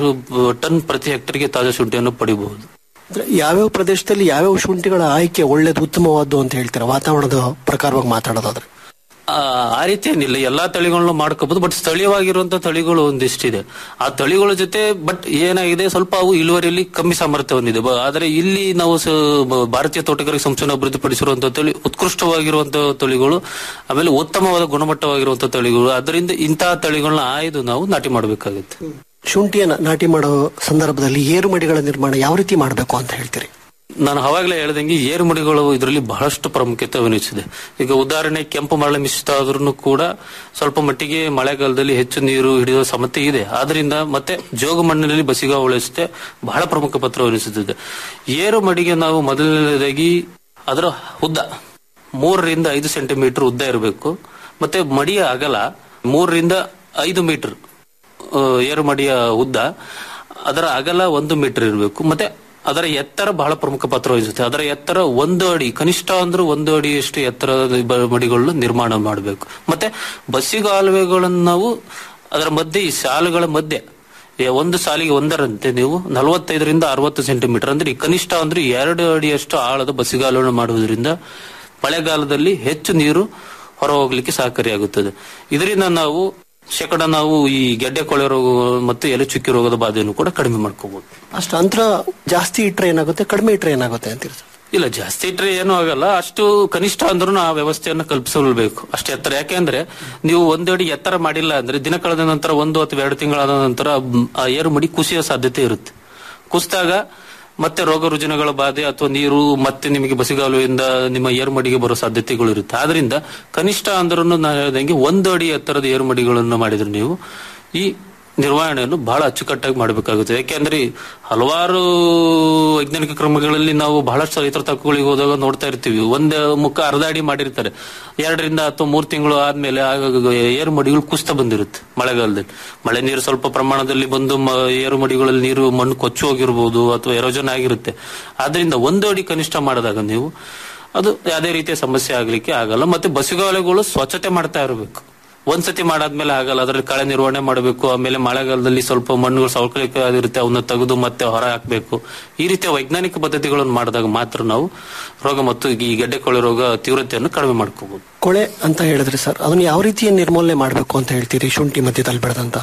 Speaker 11: ಟನ್ ಪ್ರತಿ ಹೆಕ್ಟರ್ಗೆ ತಾಜಾ ಶುಂಠಿಯನ್ನು ಪಡಿಬಹುದು
Speaker 10: ಅಂದ್ರೆ ಯಾವ್ಯಾವ ಪ್ರದೇಶದಲ್ಲಿ ಯಾವ್ಯಾವ ಶುಂಠಿಗಳ ಆಯ್ಕೆ ಒಳ್ಳೇದು ಉತ್ತಮವಾದ್ದು ಅಂತ ಹೇಳ್ತೀರಾ ವಾತಾವರಣದ ಪ್ರಕಾರವಾಗಿ ಮಾತಾಡೋದಾದ್ರೆ
Speaker 11: ಆ ಆ ರೀತಿ ಏನಿಲ್ಲ ಎಲ್ಲಾ ತಳಿಗಳನ್ನು ಮಾಡ್ಕೋಬಹುದು ಬಟ್ ಸ್ಥಳೀಯವಾಗಿರುವಂತಹ ತಳಿಗಳು ಒಂದಿಷ್ಟಿದೆ ಆ ತಳಿಗಳ ಜೊತೆ ಬಟ್ ಏನಾಗಿದೆ ಸ್ವಲ್ಪ ಅವು ಇಳುವರಿಯಲ್ಲಿ ಕಮ್ಮಿ ಸಾಮರ್ಥ್ಯ ಹೊಂದಿದೆ ಬ- ಆದ್ರೆ ಇಲ್ಲಿ ನಾವು ಸ- ಬ- ಭಾರತೀಯ ತೋಟಗಾರಿಕೆ ಸಂಸ್ಥೆಯನ್ನು ಅಭಿವೃದ್ಧಿಪಡಿಸಿರುವಂತಹ ತಳಿ ಉತ್ಕೃಷ್ಟವಾಗಿರುವಂತಹ ತಳಿಗಳು ಆಮೇಲೆ ಉತ್ತಮವಾದ ಗುಣಮಟ್ಟವಾಗಿರುವಂತಹ ತಳಿಗಳು ಅದರಿಂದ ಇಂತಹ ತಳಿಗಳನ್ನ ಆಯ್ದು ನಾವು ನಾಟಿ ಮಾಡಬೇಕಾಗುತ್ತೆ
Speaker 10: ಶುಂಠಿಯನ್ನ ನಾಟಿ ಮಾಡೋ ಸಂದರ್ಭದಲ್ಲಿ ಏರು ಮಡಿಗಳ ನಿರ್ಮಾಣ ಯಾವ ರೀತಿ ಮಾಡಬೇಕು ಅಂತ ಹೇಳ್ತೀರಿ
Speaker 11: ನಾನು ಅವಾಗಲೇ ಹೇಳ್ದಂಗೆ ಏರು ಮಡಿಗಳು ಇದರಲ್ಲಿ ಬಹಳಷ್ಟು ಪ್ರಾಮುಖ್ಯತೆ ವಹಿಸಿದೆ ಈಗ ಉದಾಹರಣೆ ಕೆಂಪು ಮರಳು ಮಿಶ್ರಿತ ಆದ್ರೂ ಕೂಡ ಸ್ವಲ್ಪ ಮಟ್ಟಿಗೆ ಮಳೆಗಾಲದಲ್ಲಿ ಹೆಚ್ಚು ನೀರು ಹಿಡಿಯುವ ಸಮಸ್ಯೆ ಇದೆ ಆದ್ರಿಂದ ಮತ್ತೆ ಜೋಗ ಮಣ್ಣಿನಲ್ಲಿ ಬಸಿಗ ಉಳಿಸುತ್ತೆ ಬಹಳ ಪ್ರಮುಖ ಪಾತ್ರ ವಹಿಸುತ್ತದೆ ಏರು ಮಡಿಗೆ ನಾವು ಮೊದಲನೇದಾಗಿ ಅದರ ಉದ್ದ ಮೂರರಿಂದ ಐದು ಸೆಂಟಿಮೀಟರ್ ಉದ್ದ ಇರಬೇಕು ಮತ್ತೆ ಮಡಿಯ ಅಗಲ ಮೂರರಿಂದ ಐದು ಮೀಟರ್ ಆ, ಏರು ಮಡಿಯ ಉದ್ದ ಅದರ ಅಗಲ ಒಂದು ಮೀಟರ್ ಇರಬೇಕು ಮತ್ತೆ ಅದರ ಎತ್ತರ ಬಹಳ ಪ್ರಮುಖ ಪಾತ್ರ ವಹಿಸುತ್ತೆ ಅದರ ಎತ್ತರ ಒಂದು ಅಡಿ ಕನಿಷ್ಠ ಅಂದ್ರೆ ಒಂದು ಅಡಿಯಷ್ಟು ಎತ್ತರ ಮಡಿಗಳನ್ನು ನಿರ್ಮಾಣ ಮಾಡಬೇಕು ಮತ್ತೆ ಬಸ್ಸಿಗಾಲುವೆಗಳನ್ನು ನಾವು ಅದರ ಮಧ್ಯೆ ಈ ಸಾಲುಗಳ ಮಧ್ಯೆ ಏ, ಒಂದು ಸಾಲಿಗೆ ಒಂದರಂತೆ ನೀವು ನಲವತ್ತೈದರಿಂದ ಅರವತ್ತು ಸೆಂಟಿಮೀಟರ್ ಅಂದ್ರೆ ಈ ಕನಿಷ್ಠ ಅಂದ್ರೆ ಎರಡು ಅಡಿಯಷ್ಟು ಆಳದ ಬಸಿಗಾಲುವನ್ನು ಮಾಡುವುದರಿಂದ ಮಳೆಗಾಲದಲ್ಲಿ ಹೆಚ್ಚು ನೀರು ಹೊರ ಹೋಗ್ಲಿಕ್ಕೆ ಸಹಕಾರಿಯಾಗುತ್ತದೆ ಇದರಿಂದ ನಾವು ಶೇಕಡ ನಾವು ಈ ಗೆಡ್ಡೆ ಕೊಳೆ ರೋಗ ಮತ್ತು ಎಲೆ ಚುಕ್ಕಿ ರೋಗದ ಬಾಧೆಯನ್ನು ಕೂಡ ಕಡಿಮೆ ಮಾಡ್ಕೋಬಹುದು
Speaker 10: ಅಷ್ಟು ಅಂತರ ಜಾಸ್ತಿ ಇಟ್ರೆ ಏನಾಗುತ್ತೆ ಕಡಿಮೆ ಇಟ್ರೆ ಏನಾಗುತ್ತೆ ಅಂತೀರಿ ಸರ್
Speaker 11: ಇಲ್ಲ ಜಾಸ್ತಿ ಇಟ್ರೆ ಏನೂ ಆಗಲ್ಲ ಅಷ್ಟು ಕನಿಷ್ಠ ಅಂದ್ರೂ ಆ ವ್ಯವಸ್ಥೆಯನ್ನು ಕಲ್ಪಿಸಬೇಕು ಅಷ್ಟು ಎತ್ತರ ಯಾಕೆಂದ್ರೆ ನೀವು ಒಂದು ಅಡಿ ಎತ್ತರ ಮಾಡಿಲ್ಲ ಅಂದ್ರೆ ದಿನ ಕಳೆದ ನಂತರ ಒಂದು ಅಥವಾ ಎರಡು ತಿಂಗಳಾದ ನಂತರ ಮ್, ಆ ಏರು ಮಡಿ ಕುಸಿಯೋ ಸಾಧ್ಯತೆ ಇರುತ್ತೆ ಕುಸಿದಾಗ ಮತ್ತೆ ರೋಗ ರುಜಿನಗಳ ಬಾಧೆ ಅಥವಾ ನೀರು ಮತ್ತೆ ನಿಮಗೆ ಬಸಿಗಾಲುವಿಂದ ನಿಮ್ಮ ಏರುಮಡಿಗೆ ಬರೋ ಸಾಧ್ಯತೆಗಳು ಇರುತ್ತೆ ಆದ್ರಿಂದ ಕನಿಷ್ಠ ಅಂದ್ರೂ ನಾನು ಹೇಳ್ದಂಗೆ ಒಂದು ಅಡಿ ಎತ್ತರದ ಏರುಮಡಿಗಳನ್ನು ಮಾಡಿದ್ರೆ ನೀವು ಈ ನಿರ್ವಹಣೆಯನ್ನು ಬಹಳ ಅಚ್ಚುಕಟ್ಟಾಗಿ ಮಾಡಬೇಕಾಗುತ್ತೆ ಯಾಕೆಂದ್ರೆ ಹಲವಾರು ವೈಜ್ಞಾನಿಕ ಕ್ರಮಗಳಲ್ಲಿ ನಾವು ಬಹಳಷ್ಟು ರೈತರ ತಕ್ಕುಗಳಿಗೆ ಹೋದಾಗ ನೋಡ್ತಾ ಇರ್ತೀವಿ ಒಂದು ಮುಖ ಅರ್ಧ ಅಡಿ ಮಾಡಿರ್ತಾರೆ ಎರಡರಿಂದ ಅಥವಾ ಮೂರು ತಿಂಗಳು ಆದ್ಮೇಲೆ ಆಗಾಗ ಏರು ಮಡಿಗಳು ಕುಸ್ತ ಬಂದಿರುತ್ತೆ ಮಳೆಗಾಲದಲ್ಲಿ ಮಳೆ ನೀರು ಸ್ವಲ್ಪ ಪ್ರಮಾಣದಲ್ಲಿ ಬಂದು ಮ- ಏರು ಮಡಿಗಳಲ್ಲಿ ನೀರು ಮಣ್ಣು ಕೊಚ್ಚಿ ಹೋಗಿರ್ಬೋದು ಅಥವಾ ಎರೋಜನ್ ಆಗಿರುತ್ತೆ ಆದ್ರಿಂದ ಒಂದು ಅಡಿ ಕನಿಷ್ಠ ಮಾಡಿದಾಗ ನೀವು ಅದು ಯಾವುದೇ ರೀತಿಯ ಸಮಸ್ಯೆ ಆಗ್ಲಿಕ್ಕೆ ಆಗಲ್ಲ ಮತ್ತೆ ಬಸಿಗಾಲುಗಳು ಸ್ವಚ್ಛತೆ ಮಾಡ್ತಾ ಇರಬೇಕು ಒಂದ್ಸತಿ ಮಾಡಾದ್ಮೇಲೆ ಆಗಲ್ಲ ಅದ್ರಲ್ಲಿ ಕಳೆ ನಿರ್ವಹಣೆ ಮಾಡಬೇಕು ಆಮೇಲೆ ಮಳೆಗಾಲದಲ್ಲಿ ಸ್ವಲ್ಪ ಮಣ್ಣುಗಳು ಸವಕಳಿಕೆ ಆಗಿರುತ್ತೆ ಅವನ್ನ ತೆಗೆದು ಮತ್ತೆ ಹೊರ ಹಾಕಬೇಕು ಈ ರೀತಿಯ ವೈಜ್ಞಾನಿಕ ಪದ್ಧತಿಗಳನ್ನು ಮಾಡಿದಾಗ ಮಾತ್ರ ನಾವು ರೋಗ ಮತ್ತು ಈ ಗೆಡ್ಡೆ ಕೊಳೆ ರೋಗ ತೀವ್ರತೆಯನ್ನು ಕಡಿಮೆ ಮಾಡ್ಕೋಬಹುದು
Speaker 10: ಕೊಳೆ ಅಂತ ಹೇಳಿದ್ರಿ ಸರ್ ಅದನ್ನ ಯಾವ ರೀತಿಯ ನಿರ್ಮೂಲನೆ ಮಾಡಬೇಕು ಅಂತ ಹೇಳ್ತೀರಿ ಶುಂಠಿ ಮಧ್ಯದಲ್ಲಿ ಬೆಳೆದಂತ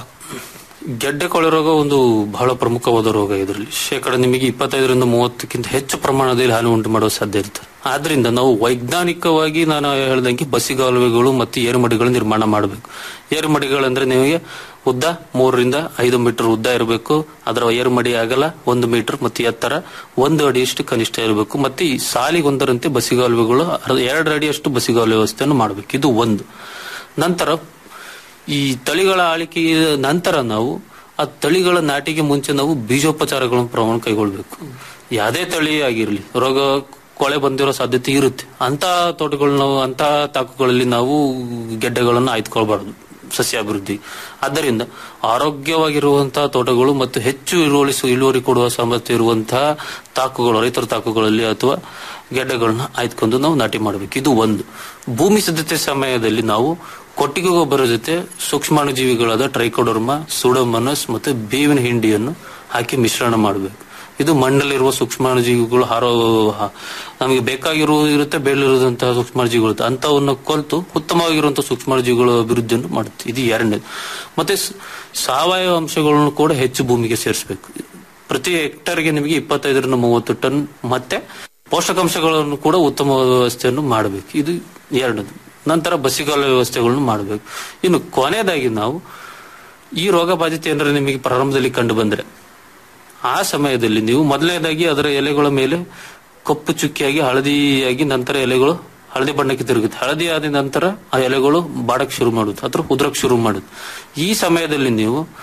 Speaker 11: ಗೆಡ್ಡೆ ಕೊಳೆ ರೋಗ ಒಂದು ಬಹಳ ಪ್ರಮುಖವಾದ ರೋಗ ಇದರಲ್ಲಿ ಶೇಕಡ ನಿಮಗೆ ಇಪ್ಪತ್ತೈದರಿಂದ ಮೂವತ್ತಕ್ಕಿಂತ ಹೆಚ್ಚು ಪ್ರಮಾಣದಲ್ಲಿ ಹಾನಿ ಉಂಟು ಮಾಡುವ ಸಾಧ್ಯ ಇರುತ್ತೆ ಆದ್ರಿಂದ ನಾವು ವೈಜ್ಞಾನಿಕವಾಗಿ ನಾನು ಹೇಳ್ದಂಗೆ ಬಸಿಗಾಲುವೆಗಳು ಮತ್ತು ಏರುಮಡಿಗಳು ನಿರ್ಮಾಣ ಮಾಡಬೇಕು ಏರುಮಡಿಗಳಂದ್ರೆ ನಿಮಗೆ ಉದ್ದ ಮೂರರಿಂದ ಐದು ಮೀಟರ್ ಉದ್ದ ಇರಬೇಕು ಅದರ ಏರುಮಡಿ ಆಗಲ ಒಂದು ಮೀಟರ್ ಮತ್ತು ಎತ್ತರ ಒಂದು ಅಡಿಯಷ್ಟು ಕನಿಷ್ಠ ಇರಬೇಕು ಮತ್ತೆ ಈ ಸಾಲಿಗೊಂದರಂತೆ ಬಸಿಗಾಲುವೆಗಳು ಅರ್ಧ- ಎರಡು ಅಡಿಯಷ್ಟು ಬಸಿಗಾಲುವೆ ವ್ಯವಸ್ಥೆಯನ್ನು ಮಾಡಬೇಕು ಇದು ಒಂದು ನಂತರ ಈ ತಳಿಗಳ ಆಳಿಕೆ ನಂತರ ನಾವು ಆ ತಳಿಗಳ ನಾಟಿಗೆ ಮುಂಚೆ ನಾವು ಬೀಜೋಪಚಾರಗಳನ್ನು ಪ್ರಮಾಣ ಕೈಗೊಳ್ಬೇಕು ಯಾವುದೇ ತಳಿ ಆಗಿರಲಿ ರೋಗ ಕೊಳೆ ಬಂದಿರೋ ಸಾಧ್ಯತೆ ಇರುತ್ತೆ ಅಂತ ತೋಟಗಳು ನಾವು ಅಂತ ತಾಕುಗಳಲ್ಲಿ ನಾವು ಗೆಡ್ಡೆಗಳನ್ನು ಆಯ್ದುಕೊಳ್ಬಾರ್ದು ಸಸ್ಯಾಭಿವೃದ್ಧಿ ಆದ್ದರಿಂದ ಆರೋಗ್ಯವಾಗಿರುವಂತಹ ತೋಟಗಳು ಮತ್ತು ಹೆಚ್ಚು ಇಳುವರಿ ಇಳುವರಿ ಕೊಡುವ ಸಾಮರ್ಥ್ಯ ಇರುವಂತಹ ತಾಕುಗಳು ರೈತರ ತಾಕುಗಳಲ್ಲಿ ಅಥವಾ ಗೆಡ್ಡೆಗಳನ್ನ ಆಯ್ದುಕೊಂಡು ನಾವು ನಾಟಿ ಮಾಡಬೇಕು ಇದು ಒಂದು ಭೂಮಿ ಸಿದ್ಧತೆ ಸಮಯದಲ್ಲಿ ನಾವು ಕೊಟ್ಟಿಗೆ ಗೊಬ್ಬರ ಜೊತೆ ಸೂಕ್ಷ್ಮಾಣುಜೀವಿಗಳಾದ ಟ್ರೈಕೋಡರ್ಮ ಸುಡೋಮನಸ್ ಮತ್ತೆ ಬೇವಿನ ಹಿಂಡಿಯನ್ನು ಹಾಕಿ ಮಿಶ್ರಣ ಮಾಡಬೇಕು ಇದು ಮಣ್ಣಲ್ಲಿರುವ ಸೂಕ್ಷ್ಮಾಣುಜೀವಿಗಳು ಹಾರೋ ಹ- ನಮಗೆ ಬೇಕಾಗಿರುವ ಇರುತ್ತೆ ಬೇಲಿರುವಂತಹ ಸೂಕ್ಷ್ಮಾಣುಜೀವಿಗಳು ಇರುತ್ತೆ ಅಂತವನ್ನು ಕೊಲ್ತು ಉತ್ತಮವಾಗಿರುವಂತಹ ಸೂಕ್ಷ್ಮಾಣುಜೀವಿಗಳ ಅಭಿವೃದ್ಧಿಯನ್ನು ಮಾಡುತ್ತೆ ಇದು ಎರಡನೇದು ಮತ್ತೆ ಸ- ಸಾವಯವ ಅಂಶಗಳನ್ನು ಕೂಡ ಹೆಚ್ಚು ಭೂಮಿಗೆ ಸೇರಿಸಬೇಕು ಪ್ರತಿ ಹೆಕ್ಟರ್ಗೆ ನಿಮಗೆ ಇಪ್ಪತ್ತೈದರಿಂದ ಮೂವತ್ತು ಟನ್ ಮತ್ತೆ ಪೋಷಕಾಂಶಗಳನ್ನು ಕೂಡ ಉತ್ತಮ ವ್ಯವಸ್ಥೆಯನ್ನು ಮಾಡಬೇಕು ಇದು ಎರಡನೇದು ನಂತರ ಬಸಿಗಾಲ ವ್ಯವಸ್ಥೆಗಳನ್ನು ಮಾಡಬೇಕು ಇನ್ನು ಕೊನೆಯದಾಗಿ ನಾವು ಈ ರೋಗ ಬಾಧಿತ ಏನಾದ್ರೆ ನಿಮಗೆ ಪ್ರಾರಂಭದಲ್ಲಿ ಕಂಡು ಬಂದ್ರೆ ಆ ಸಮಯದಲ್ಲಿ ನೀವು ಮೊದಲನೇದಾಗಿ ಅದರ ಎಲೆಗಳ ಮೇಲೆ ಕಪ್ಪು ಚುಕ್ಕಿಯಾಗಿ ಹಳದಿಯಾಗಿ ನಂತರ ಎಲೆಗಳು ಹಳದಿ ಬಣ್ಣಕ್ಕೆ ತಿರುಗುತ್ತೆ ಹಳದಿ ಆದ ನಂತರ ಆ ಎಲೆಗಳು ಬಾಡಕ್ ಶುರು ಮಾಡುದು ಅಥವಾ ಉದ್ರಕ್ ಶುರು ಮಾಡುದು ಈ ಸಮಯದಲ್ಲಿ ನೀವು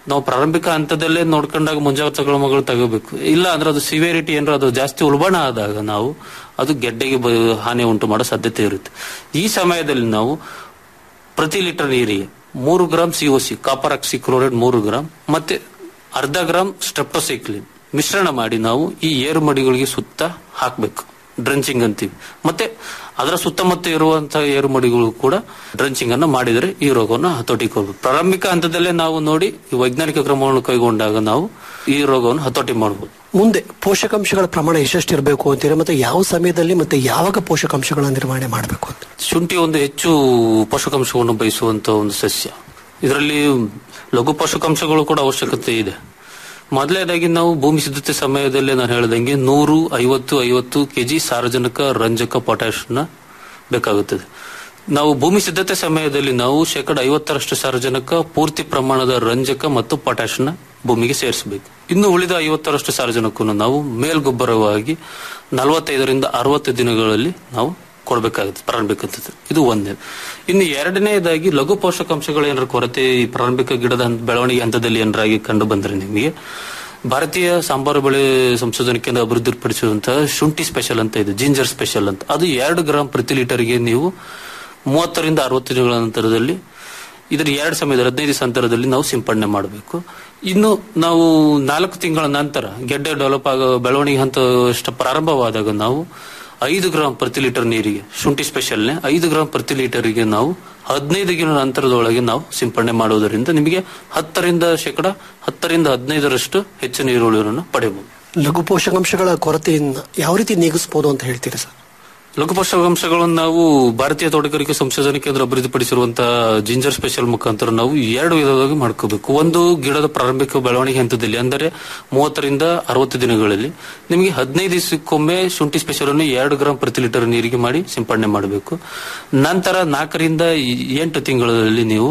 Speaker 11: ನಾವು ಪ್ರಾರಂಭಿಕ ಹಂತದಲ್ಲೇ ನೋಡ್ಕೊಂಡಾಗ ಮುಂಜಾಗ್ರತಾ ಕ್ರಮಗಳು ತಗೋಬೇಕು ಇಲ್ಲ ಅಂದ್ರೆ ಅದು ಸಿವಿಯರಿಟಿ ಏನಾರ ಅದು ಜಾಸ್ತಿ ಉಲ್ಬಣ ಆದಾಗ ನಾವು ಅದು ಗೆಡ್ಡೆಗೆ ಬ- ಹಾನಿ ಉಂಟು ಮಾಡೋ ಸಾಧ್ಯತೆ ಇರುತ್ತೆ ಈ ಸಮಯದಲ್ಲಿ ನಾವು ಪ್ರತಿ ಲೀಟರ್ ನೀರಿಗೆ ಮೂರು ಗ್ರಾಮ್ ಸಿಒಸಿ ಕಾಪರ್ ಆಕ್ಸಿಕ್ಲೋರೈಡ್ ಮೂರು ಗ್ರಾಮ್ ಮತ್ತೆ ಅರ್ಧ ಗ್ರಾಮ್ ಸ್ಟ್ರೆಪ್ಟೋಸೈಕ್ಲಿನ್ ಮಿಶ್ರಣ ಮಾಡಿ ನಾವು ಈ ಏರು ಮಡಿಗಳಿಗೆ ಸುತ್ತ ಹಾಕ್ಬೇಕು ಡ್ರಂಚಿಂಗ್ ಅಂತೀವಿ ಮತ್ತೆ ಅದರ ಸುತ್ತಮುತ್ತ ಇರುವಂತಹ ಏರು ಮಡಿಗಳು ಕೂಡ ಡ್ರಂಚಿಂಗ್ ಅನ್ನು ಮಾಡಿದರೆ ಈ ರೋಗವನ್ನು ಹತೋಟಿಗೆ ಹೋಗ್ಬೇಕು ಪ್ರಾರಂಭಿಕ ಹಂತದಲ್ಲೇ ನಾವು ನೋಡಿ ಈ ವೈಜ್ಞಾನಿಕ ಕ್ರಮವನ್ನು ಕೈಗೊಂಡಾಗ ನಾವು ಈ ರೋಗವನ್ನು ಹತೋಟಿ ಮಾಡಬಹುದು
Speaker 10: ಮುಂದೆ ಪೋಷಕಾಂಶಗಳ ಪ್ರಮಾಣ ಎಷ್ಟೆಷ್ಟಿರಬೇಕು ಅಂತೀರಾ ಮತ್ತೆ ಯಾವ ಸಮಯದಲ್ಲಿ ಮತ್ತೆ ಯಾವಾಗ ಪೋಷಕಾಂಶಗಳ ನಿರ್ವಹಣೆ ಮಾಡಬೇಕು ಅಂತ
Speaker 11: ಶುಂಠಿ ಒಂದು ಹೆಚ್ಚು ಪೋಷಕಾಂಶವನ್ನು ಬಯಸುವಂತ ಒಂದು ಸಸ್ಯ ಇದರಲ್ಲಿ ಲಘು ಪೋಷಕಾಂಶಗಳು ಕೂಡ ಅವಶ್ಯಕತೆ ಇದೆ ಮೊದಲನೇದಾಗಿ ನಾವು ಭೂಮಿ ಸಿದ್ಧತೆ ಸಮಯದಲ್ಲಿ ನಾನು ಹೇಳ್ದಂಗೆ ನೂರು ಐವತ್ತು ಐವತ್ತು ಕೆಜಿ ಸಾರಜನಕ ರಂಜಕ ಪೊಟ್ಯಾಶ್ನ ಬೇಕಾಗುತ್ತದೆ ನಾವು ಭೂಮಿ ಸಿದ್ಧತೆ ಸಮಯದಲ್ಲಿ ನಾವು ಶೇಕಡ ಐವತ್ತರಷ್ಟು ಸಾರಜನಕ ಪೂರ್ತಿ ಪ್ರಮಾಣದ ರಂಜಕ ಮತ್ತು ಪೊಟ್ಯಾಶ್ನ ಭೂಮಿಗೆ ಸೇರಿಸಬೇಕು ಇನ್ನು ಉಳಿದ ಐವತ್ತರಷ್ಟು ಸಾರಜನಕವನ್ನು ನಾವು ಮೇಲ್ಗೊಬ್ಬರವಾಗಿ ನಲವತ್ತೈದರಿಂದ ಅರವತ್ತು ದಿನಗಳಲ್ಲಿ ನಾವು ಕೊಡಬೇಕಾಗುತ್ತೆ ಪ್ರಾರಂಭಿಕಂತದ್ದು ಇದು ಒಂದೇ ಇನ್ನು ಎರಡನೇದಾಗಿ ಲಘು ಪೋಷಕಾಂಶಗಳ ಏನಾರ ಕೊರತೆ ಈ ಪ್ರಾರಂಭಿಕ ಗಿಡದ ಹಂತ- ಬೆಳವಣಿಗೆ ಹಂತದಲ್ಲಿ ಏನಾರಾಗಿ ಕಂಡು ಬಂದ್ರೆ ನಿಮಗೆ ಭಾರತೀಯ ಸಾಂಬಾರು ಬೆಳೆ ಸಂಶೋಧನಾ ಕೇಂದ್ರ ಅಭಿವೃದ್ಧಿಪಡಿಸಿರುವಂತಹ ಶುಂಠಿ ಸ್ಪೆಷಲ್ ಅಂತ ಇದೆ ಜಿಂಜರ್ ಸ್ಪೆಷಲ್ ಅಂತ ಅದು ಎರಡು ಗ್ರಾಂ ಪ್ರತಿ ಲೀಟರ್ಗೆ ನೀವು ಮೂವತ್ತರಿಂದ ಅರವತ್ತು ದಿನಗಳ ನಂತರದಲ್ಲಿ ಇದರ ಎರಡು ಸಮಯದಲ್ಲಿ ಹದಿನೈದು ದಿವಸ ಅಂತರದಲ್ಲಿ ನಾವು ಸಿಂಪಡಣೆ ಮಾಡಬೇಕು ಇನ್ನು ನಾವು ನಾಲ್ಕು ತಿಂಗಳ ನಂತರ ಗೆಡ್ಡೆ ಡೆವಲಪ್ ಆಗೋ ಬೆಳವಣಿಗೆ ಹಂತ ಅಷ್ಟು ಪ್ರಾರಂಭವಾದಾಗ ನಾವು ಐದು ಗ್ರಾಂ ಪ್ರತಿ ಲೀಟರ್ ನೀರಿಗೆ ಶುಂಠಿ ಸ್ಪೆಷಲ್ನೆ ಐದು ಗ್ರಾಂ ಪ್ರತಿ ಲೀಟರ್ಗೆ ನಾವು ಹದಿನೈದು ದಿನ ನಂತರದೊಳಗೆ ನಾವು ಸಿಂಪಡಣೆ ಮಾಡುವುದರಿಂದ ನಿಮಗೆ ಹತ್ತರಿಂದ ಶೇಕಡ ಹತ್ತರಿಂದ ಹದಿನೈದರಷ್ಟು ಹೆಚ್ಚು ನೀರುಳಿಯನ್ನು ಪಡೆಯಬಹುದು
Speaker 10: ಲಘು ಪೋಷಕಾಂಶಗಳ ಕೊರತೆಯಿಂದ ಯಾವ ರೀತಿ ನೀಗಿಸಬಹುದು ಅಂತ ಹೇಳ್ತೀರಾ ಸರ್
Speaker 11: ಲಘು ಪೋಷಕಾಂಶಗಳನ್ನು ನಾವು ಭಾರತೀಯ ತೋಟಗಾರಿಕೆ ಸಂಶೋಧನಾ ಕೇಂದ್ರ ಅಭಿವೃದ್ಧಿಪಡಿಸಿರುವಂತಹ ಜಿಂಜರ್ ಸ್ಪೆಷಲ್ ಮುಖಾಂತರ ನಾವು ಎರಡು ವಿಧವಾಗಿ ಮಾಡ್ಕೋಬೇಕು ಒಂದು ಗಿಡದ ಪ್ರಾರಂಭಿಕ ಬೆಳವಣಿಗೆ ಹಂತದಲ್ಲಿ ಅಂದರೆ ಮೂವತ್ತರಿಂದ ಅರವತ್ತು ದಿನಗಳಲ್ಲಿ ನಿಮಗೆ ಹದಿನೈದು ದಿವಸಕ್ಕೊಮ್ಮೆ ಶುಂಠಿ ಸ್ಪೆಷಲ್ ಅನ್ನು ಎರಡು ಗ್ರಾಂ ಪ್ರತಿ ಲೀಟರ್ ನೀರಿಗೆ ಮಾಡಿ ಸಿಂಪಡಣೆ ಮಾಡಬೇಕು ನಂತರ ನಾಲ್ಕರಿಂದ ಎಂಟು ತಿಂಗಳಲ್ಲಿ ನೀವು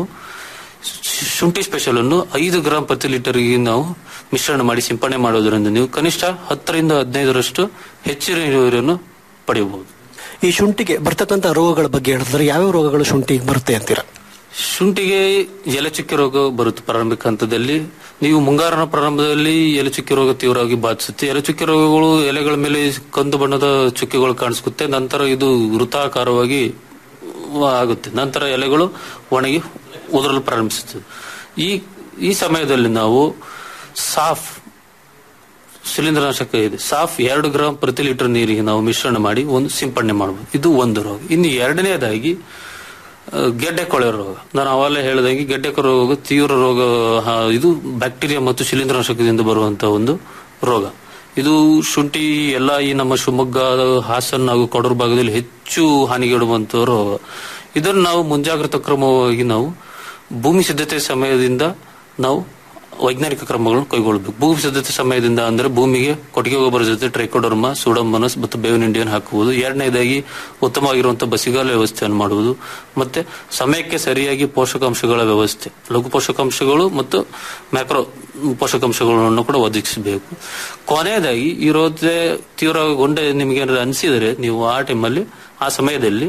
Speaker 11: ಶುಂಠಿ ಸ್ಪೆಷಲ್ ಅನ್ನು ಐದು ಗ್ರಾಂ ಪ್ರತಿ ಲೀಟರ್ಗೆ ನಾವು ಮಿಶ್ರಣ ಮಾಡಿ ಸಿಂಪಡಣೆ ಮಾಡೋದ್ರಿಂದ ನೀವು ಕನಿಷ್ಠ ಹತ್ತರಿಂದ ಹದಿನೈದರಷ್ಟು ಹೆಚ್ಚಿನ ಇಳುವರಿಯನ್ನು ಪಡೆಯಬಹುದು
Speaker 10: ಈ ಶುಂಠಿಗೆ ಬರ್ತಕ್ಕಂಥ ರೋಗಗಳ ಬಗ್ಗೆ ಹೇಳಿದ್ರೆ ಯಾವ್ಯಾವ ರೋಗಗಳು ಶುಂಠಿಗೆ ಬರುತ್ತೆ ಅಂತೀರಾ
Speaker 11: ಶುಂಠಿಗೆ ಎಲೆ ಚುಕ್ಕೆ ರೋಗ ಬರುತ್ತೆ ಪ್ರಾರಂಭಿಕ ಹಂತದಲ್ಲಿ ನೀವು ಮುಂಗಾರಿನ ಪ್ರಾರಂಭದಲ್ಲಿ ಎಲೆ ಚುಕ್ಕೆ ರೋಗ ತೀವ್ರವಾಗಿ ಬಾಧಿಸುತ್ತೆ ಎಲೆ ಚುಕ್ಕೆ ರೋಗಗಳು ಎಲೆಗಳ ಮೇಲೆ ಕಂದು ಬಣ್ಣದ ಚುಕ್ಕೆಗಳು ಕಾಣಿಸುತ್ತೆ ನಂತರ ಇದು ವೃತ್ತಾಕಾರವಾಗಿ ಆಗುತ್ತೆ ನಂತರ ಎಲೆಗಳು ಒಣಗಿ ಉದುರಲು ಪ್ರಾರಂಭಿಸುತ್ತದೆ ಈ ಈ ಸಮಯದಲ್ಲಿ ನಾವು ಸಾಫ್ ಶಿಲೀಂಧ್ರನಾಶಕ ಇದೆ ಸಾಫ್ ಎರಡು ಗ್ರಾಂ ಪ್ರತಿ ಲೀಟರ್ ನೀರಿಗೆ ನಾವು ಮಿಶ್ರಣ ಮಾಡಿ ಒಂದು ಸಿಂಪಡಣೆ ಮಾಡಬಹುದು ಇದು ಒಂದು ರೋಗ ಇನ್ನು ಎರಡನೇದಾಗಿ ಆ, ಗೆಡ್ಡೆ ಕೊಳೆ ರೋಗ ನಾನು ಅವಾಗಲೇ ಹೇಳಿದಂಗೆ ಗೆಡ್ಡೆ ಕೊಳೆ ರೋಗ ತೀವ್ರ ರೋಗ ಆ, ಇದು ಬ್ಯಾಕ್ಟೀರಿಯಾ ಮತ್ತು ಶಿಲೀಂಧ್ರನಾಶಕದಿಂದ ಬರುವಂತಹ ಒಂದು ರೋಗ ಇದು ಶುಂಠಿ ಎಲ್ಲ ಈ ನಮ್ಮ ಶಿವಮೊಗ್ಗ ಹಾಸನ ಹಾಗೂ ಕೊಡೂರು ಭಾಗದಲ್ಲಿ ಹೆಚ್ಚು ಹಾನಿಗೆಡುವಂತಹ ರೋಗ ಇದನ್ನು ನಾವು ಮುಂಜಾಗ್ರತಾ ಕ್ರಮವಾಗಿ ನಾವು ಭೂಮಿ ಸಿದ್ಧತೆ ಸಮಯದಿಂದ ನಾವು ವೈಜ್ಞಾನಿಕ ಕ್ರಮಗಳನ್ನು ಕೈಗೊಳ್ಳಬೇಕು ಭೂಮಿ ಸಿದ್ಧತೆ ಸಮಯದಿಂದ ಅಂದ್ರೆ ಭೂಮಿಗೆ ಕೊಟ್ಟಿಗೆ ಗೊಬ್ಬರ ಜೊತೆ ಟ್ರೈಕೋಡರ್ಮ ಸೂಡೋಮನಸ್ ಮತ್ತು ಬೇವಿನ ಹಿಂಡಿಯನ್ನು ಹಾಕುವುದು ಎರಡನೇದಾಗಿ ಉತ್ತಮವಾಗಿರುವಂತಹ ಬಸಿಗಾಲ ವ್ಯವಸ್ಥೆಯನ್ನು ಮಾಡುವುದು ಮತ್ತೆ ಸಮಯಕ್ಕೆ ಸರಿಯಾಗಿ ಪೋಷಕಾಂಶಗಳ ವ್ಯವಸ್ಥೆ ಲಘು ಪೋಷಕಾಂಶಗಳು ಮತ್ತು ಮ್ಯಾಕ್ರೋ ಪೋಷಕಾಂಶಗಳನ್ನು ಕೂಡ ಒದಗಿಸಬೇಕು ಕೊನೆಯದಾಗಿ ಈ ರೋಗ ತೀವ್ರಗೊಂಡೆ ನಿಮಗೆ ಏನಾದ್ರು ಅನಿಸಿದರೆ ನೀವು ಆ ಟೈಮಲ್ಲಿ ಆ ಸಮಯದಲ್ಲಿ